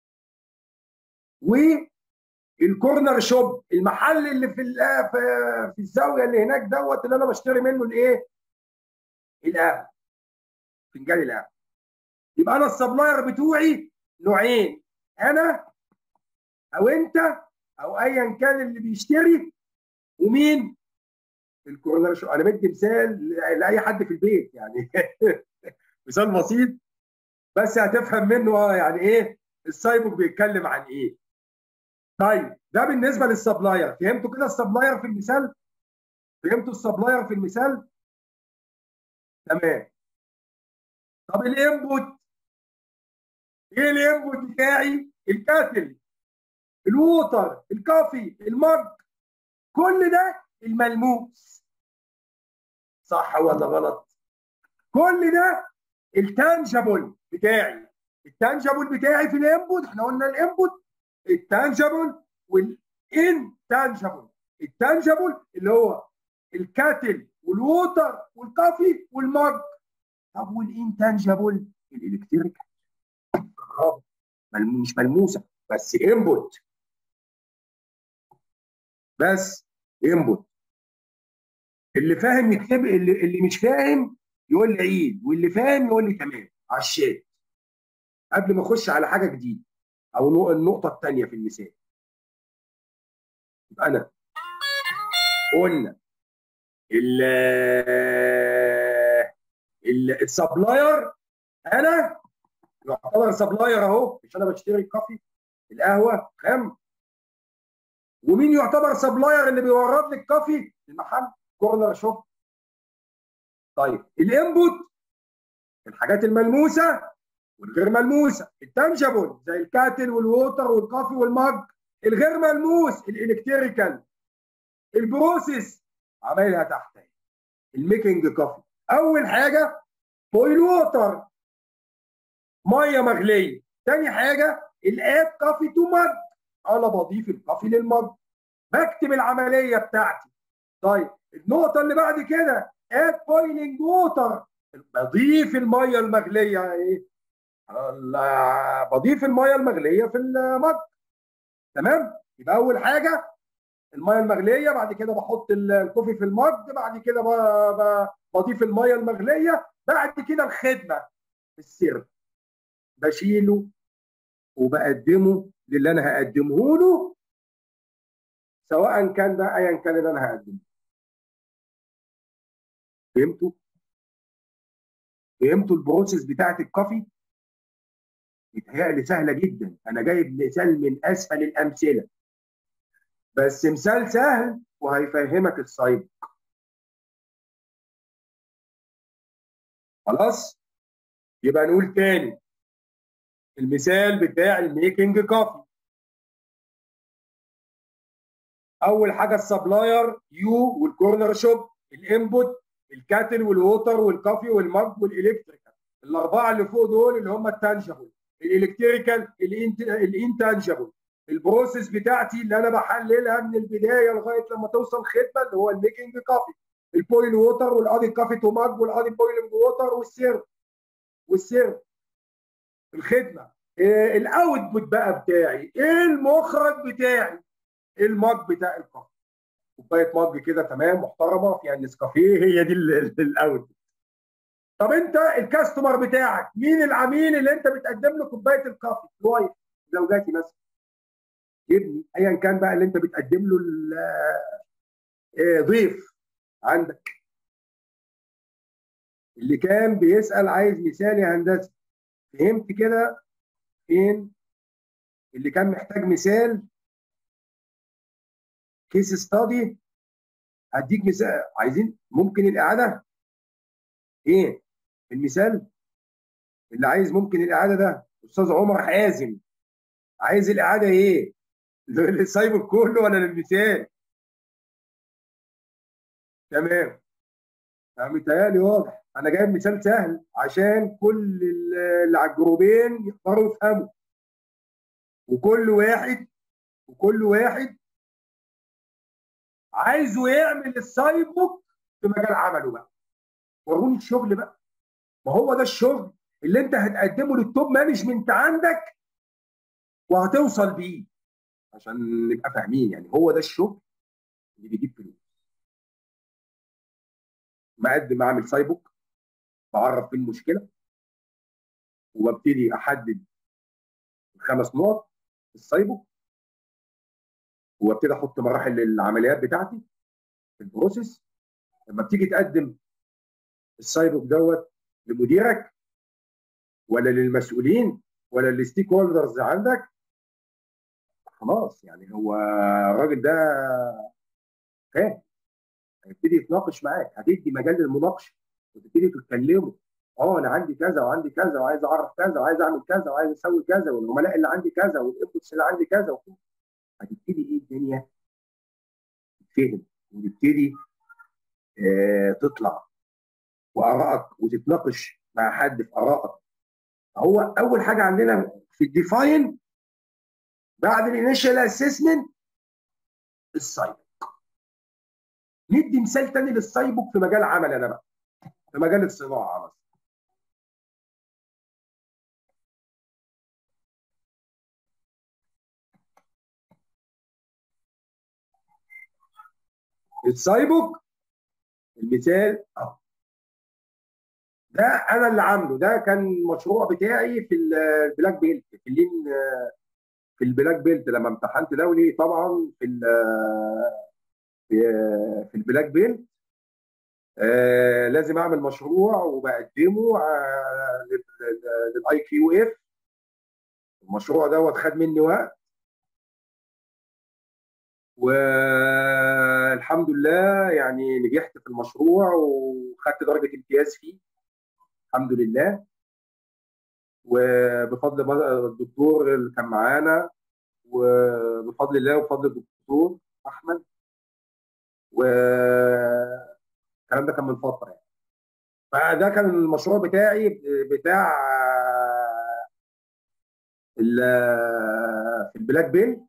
والكورنر شوب المحل اللي في في الزاويه اللي هناك دوت اللي انا بشتري منه الايه؟ القهوه فنجان القهوه يبقى انا السبلاير بتوعي نوعين انا او انت او ايا كان اللي بيشتري ومين الكورنر شو انا بدي مثال لاي حد في البيت يعني مثال بسيط بس هتفهم منه يعني ايه السايبوك بيتكلم عن ايه طيب ده بالنسبه للسبلاير فهمتوا كده السبلاير في المثال فهمتوا السبلاير في المثال تمام طب الانبوت ايه الانبوت بتاعي الكاتل الووتر الكافي المج كل ده الملموس صح ولا غلط كل ده التانجبل بتاعي التانجبل بتاعي في الانبوت احنا قلنا الانبوت التانجبل والانتانجبل التانجبل اللي هو الكاتل والووتر والكافي والمج طب والانتانجبل الالكتريكال مش ملموسه بس انبوت بس انبوت اللي فاهم يكتب اللي, اللي مش فاهم يقول لي عيد واللي فاهم يقول لي تمام على الشات قبل ما اخش على حاجه جديده او النقطه الثانيه في المثال يبقى انا قلنا ال السبلاير انا يعتبر سبلاير اهو مش انا بشتري الكافي القهوه خام ومين يعتبر سبلاير اللي بيورد لي الكافي المحل كورنر شوب طيب الانبوت الحاجات الملموسه والغير ملموسه التنجبل زي الكاتل والووتر والكافي والمج الغير ملموس الالكتريكال البروسيس عمايلها تحت الميكنج كافي اول حاجه بويل ووتر ميه مغليه تاني حاجه الاد كافي تو مج انا بضيف الكافي للمج بكتب العمليه بتاعتي طيب النقطه اللي بعد كده اد بويلنج ووتر بضيف الميه المغليه ايه بضيف الميه المغليه في المج تمام يبقى اول حاجه الميه المغليه بعد كده بحط الكوفي في المج بعد كده بضيف الميه المغليه بعد كده الخدمه السر بشيله وبقدمه للي انا هقدمه له سواء كان ده ايا كان اللي انا هقدمه فهمتوا فهمتوا البروسيس بتاعت الكافي متهيألي سهله جدا انا جايب مثال من اسهل الامثله بس مثال سهل وهيفهمك السايبك خلاص يبقى نقول تاني المثال بتاع الميكنج كافي اول حاجه السبلاير يو والكورنر شوب الانبوت الكاتل والووتر والكافي والمج والالكتريكال الاربعه اللي فوق دول اللي هم التانجبل الالكتريكال الانتانجبل البروسيس بتاعتي اللي انا بحللها من البدايه لغايه لما توصل خدمه اللي هو الميكنج كافي البويل ووتر والادي كافي تو ماج والادي بويلنج ووتر والسيرف والسيرف الخدمه إيه الاوتبوت بقى بتاعي ايه المخرج بتاعي المج بتاع الكافي كوبايه مج كده تمام محترمه فيها النسكافيه هي دي الاوتبوت طب انت الكاستمر بتاعك مين العميل اللي انت بتقدم له كوبايه الكافي وايف زوجاتي مثلا ابني ايا كان بقى اللي انت بتقدم له ضيف عندك اللي كان بيسال عايز مثال يا هندسه فهمت كده فين اللي كان محتاج مثال كيس ستادي هديك مثال عايزين ممكن الاعاده ايه المثال اللي عايز ممكن الاعاده ده استاذ عمر حازم عايز الاعاده ايه للسايبر كله ولا للمثال تمام متهيألي واضح انا جايب مثال سهل عشان كل اللي على الجروبين يقدروا يفهموا وكل واحد وكل واحد عايزه يعمل السايبوك في مجال عمله بقى وروني الشغل بقى ما هو ده الشغل اللي انت هتقدمه للتوب مانجمنت عندك وهتوصل بيه عشان نبقى فاهمين يعني هو ده الشغل اللي بيجيب فلوس مقدم اعمل سايبوك بعرف فيه المشكله وببتدي احدد الخمس نقط في السايبوك وابتدي احط مراحل العمليات بتاعتي في البروسيس لما بتيجي تقدم السايبوك دوت لمديرك ولا للمسؤولين ولا للستيك هولدرز عندك خلاص يعني هو الراجل ده فاهم هيبتدي يتناقش معاك هتدي مجال للمناقشه وتبتدي تتكلموا اه انا عندي كذا وعندي كذا وعايز اعرف كذا وعايز اعمل كذا وعايز اسوي كذا والعملاء اللي عندي كذا والانبوتس اللي عندي كذا وكذا هتبتدي ايه الدنيا تتفهم وتبتدي آه تطلع وارائك وتتناقش مع حد في ارائك هو اول حاجه عندنا في الديفاين بعد الانيشال اسسمنت السايبك ندي مثال تاني للسايبوك في مجال عمل انا بقى في مجال الصناعه مثلا السايبوك المثال اهو ده انا اللي عامله ده كان المشروع بتاعي في البلاك بيلت في اللين في البلاك بيلت لما امتحنت دولي طبعا في في البلاك بيلت آه لازم اعمل مشروع وبقدمه آه للاي كيو اف المشروع دوت خد مني وقت والحمد لله يعني نجحت في المشروع وخدت درجه امتياز فيه الحمد لله وبفضل الدكتور اللي كان معانا وبفضل الله وبفضل الدكتور احمد والكلام ده كان من فتره يعني فده كان المشروع بتاعي بتاع في البلاك بيلت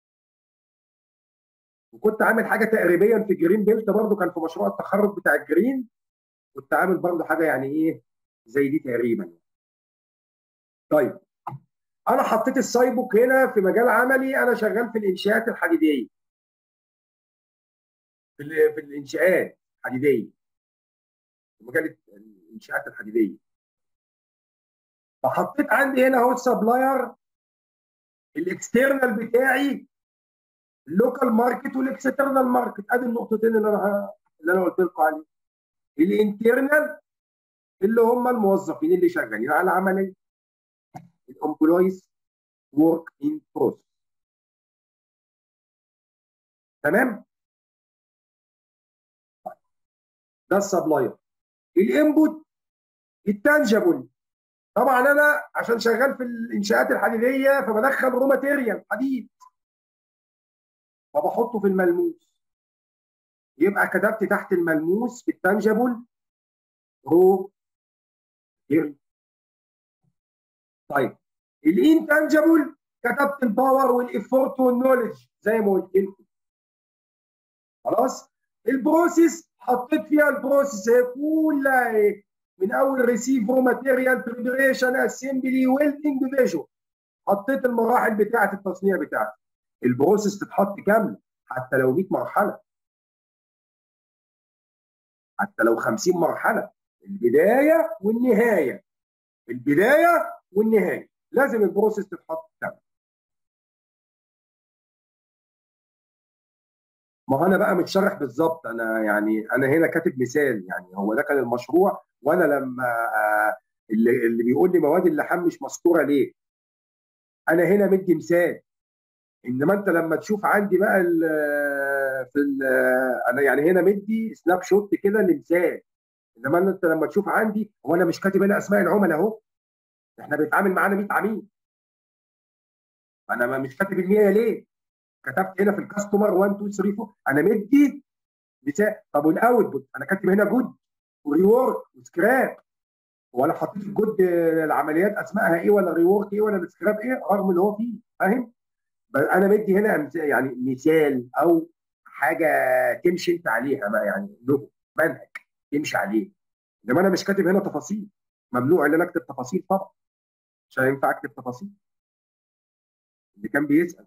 وكنت عامل حاجه تقريبا في جرين بيلت برضه كان في مشروع التخرج بتاع الجرين كنت عامل برضه حاجه يعني ايه زي دي تقريبا طيب انا حطيت السايبوك هنا في مجال عملي انا شغال في الانشاءات الحديديه في في الانشاءات الحديديه في مجال الانشاءات الحديديه فحطيت عندي هنا اهو السبلاير الاكسترنال بتاعي اللوكال ماركت والاكسترنال ماركت ادي النقطتين اللي انا اللي انا قلت لكم عليه الانترنال اللي هم الموظفين اللي شغالين على العمليه الامبلويز ورك ان بروسس تمام ده السبلاير الانبوت التانجبل طبعا انا عشان شغال في الانشاءات الحديديه فبدخل رو ماتيريال حديد فبحطه في الملموس يبقى كتبت تحت الملموس في التانجبل رو ماتيريال طيب الانتانجبل كتبت الباور والافورت والنولج زي ما قلت لكم خلاص البروسيس حطيت فيها البروسيس هي كلها ايه من اول ريسيف رو ماتيريال بريبريشن اسمبلي ويلدنج فيجوال حطيت المراحل بتاعه التصنيع بتاعتي البروسيس تتحط كامله حتى لو 100 مرحله حتى لو 50 مرحله البدايه والنهايه البدايه والنهايه لازم البروسيس تتحط كامله ما هو انا بقى متشرح بالظبط انا يعني انا هنا كاتب مثال يعني هو ده كان المشروع وانا لما اللي, اللي بيقول لي مواد اللحام مش مذكوره ليه؟ انا هنا مدي مثال انما انت لما تشوف عندي بقى ال في ال انا يعني هنا مدي سناب شوت كده لمثال انما انت لما تشوف عندي هو انا مش كاتب هنا اسماء العملاء اهو احنا بيتعامل معانا 100 عميل انا مش كاتب ال 100 ليه؟ كتبت هنا في الكاستمر 1 2 3 4 انا مدي مثال طب والاوتبوت انا كاتب هنا جود وريورك وسكراب ولا حطيت الجود العمليات اسمائها ايه ولا ريورك ايه ولا السكراب ايه رغم اللي هو فيه فاهم؟ انا مدي هنا يعني مثال او حاجه تمشي انت عليها بقى يعني له منهج تمشي عليه انما انا مش كاتب هنا تفاصيل ممنوع ان انا اكتب تفاصيل طبعا مش هينفع اكتب تفاصيل اللي كان بيسال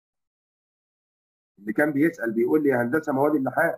اللي كان بيسال بيقول لي هندسه مواد اللحام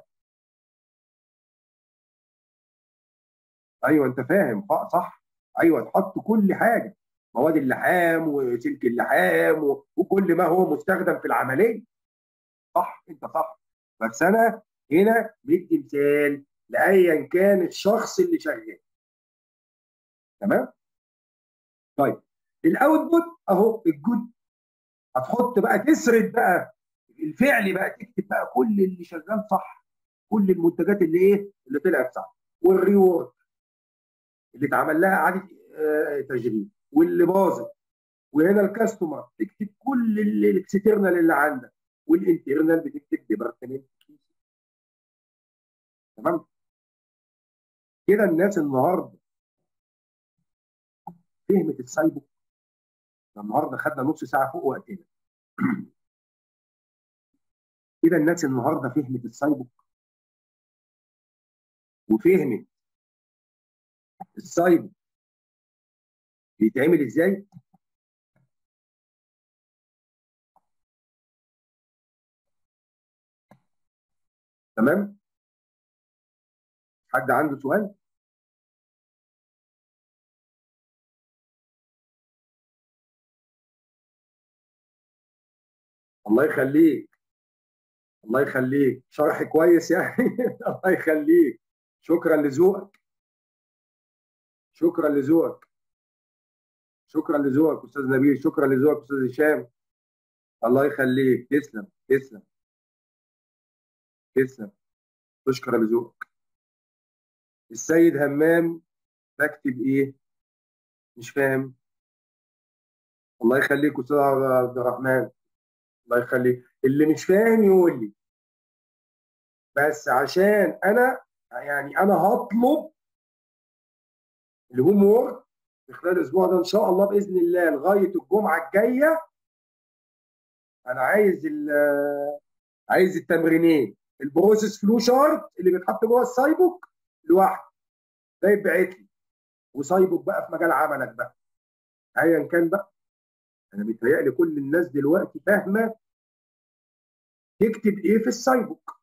ايوه انت فاهم صح ايوه تحط كل حاجه مواد اللحام وسلك اللحام وكل ما هو مستخدم في العمليه صح انت صح بس انا هنا بدي مثال لايا كان الشخص اللي شغال تمام طيب الاوتبوت اهو الجود هتحط بقى تسرد بقى الفعل بقى تكتب بقى كل اللي شغال صح كل المنتجات اللي ايه اللي طلعت صح والريورد اللي اتعمل لها اعاده تشغيل واللي باظت وهنا الكاستمر تكتب كل الاكسترنال اللي عندك والانترنال بتكتب ديبارتمنت تمام كده الناس النهارده فهمت السايبوك النهارده خدنا نص ساعه فوق وقتنا كده الناس النهارده فهمت السايبوك وفهمت السايبر بيتعمل ازاي تمام حد عنده سؤال الله يخليك الله يخليك شرح كويس يعني الله يخليك شكرا لذوقك شكرا لذوقك شكرا لذوقك استاذ نبيل شكرا لذوقك استاذ هشام الله يخليك تسلم تسلم تسلم تشكر لذوقك السيد همام بكتب ايه مش فاهم الله يخليك استاذ عبد الرحمن الله يخليك اللي مش فاهم يقول لي بس عشان انا يعني انا هطلب الهوم وورك في خلال الاسبوع ده ان شاء الله باذن الله لغايه الجمعه الجايه انا عايز عايز التمرينين البروسيس فلو شارت اللي بيتحط جوه السايبوك لوحده ده يتبعت لي وسايبوك بقى في مجال عملك بقى ايا كان بقى انا متهيألي كل الناس دلوقتي فاهمه تكتب ايه في السايبوك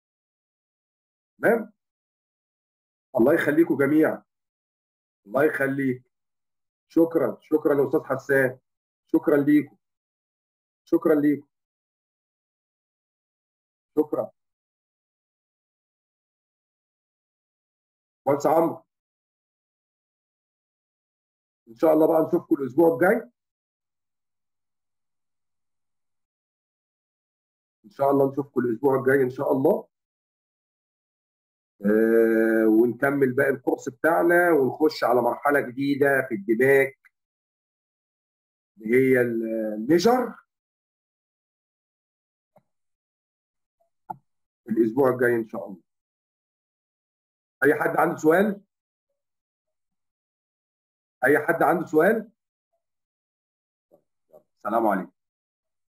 تمام الله يخليكم جميعا الله يخليك شكرا شكرا يا استاذ حسان شكرا ليكم شكرا ليكم شكرا مهندس عمرو ان شاء الله بقى نشوفكم الاسبوع الجاي ان شاء الله نشوفكم الاسبوع الجاي ان شاء الله آه ونكمل باقي الكورس بتاعنا ونخش على مرحله جديده في الدباك اللي هي الميجر الاسبوع الجاي ان شاء الله اي حد عنده سؤال اي حد عنده سؤال السلام عليكم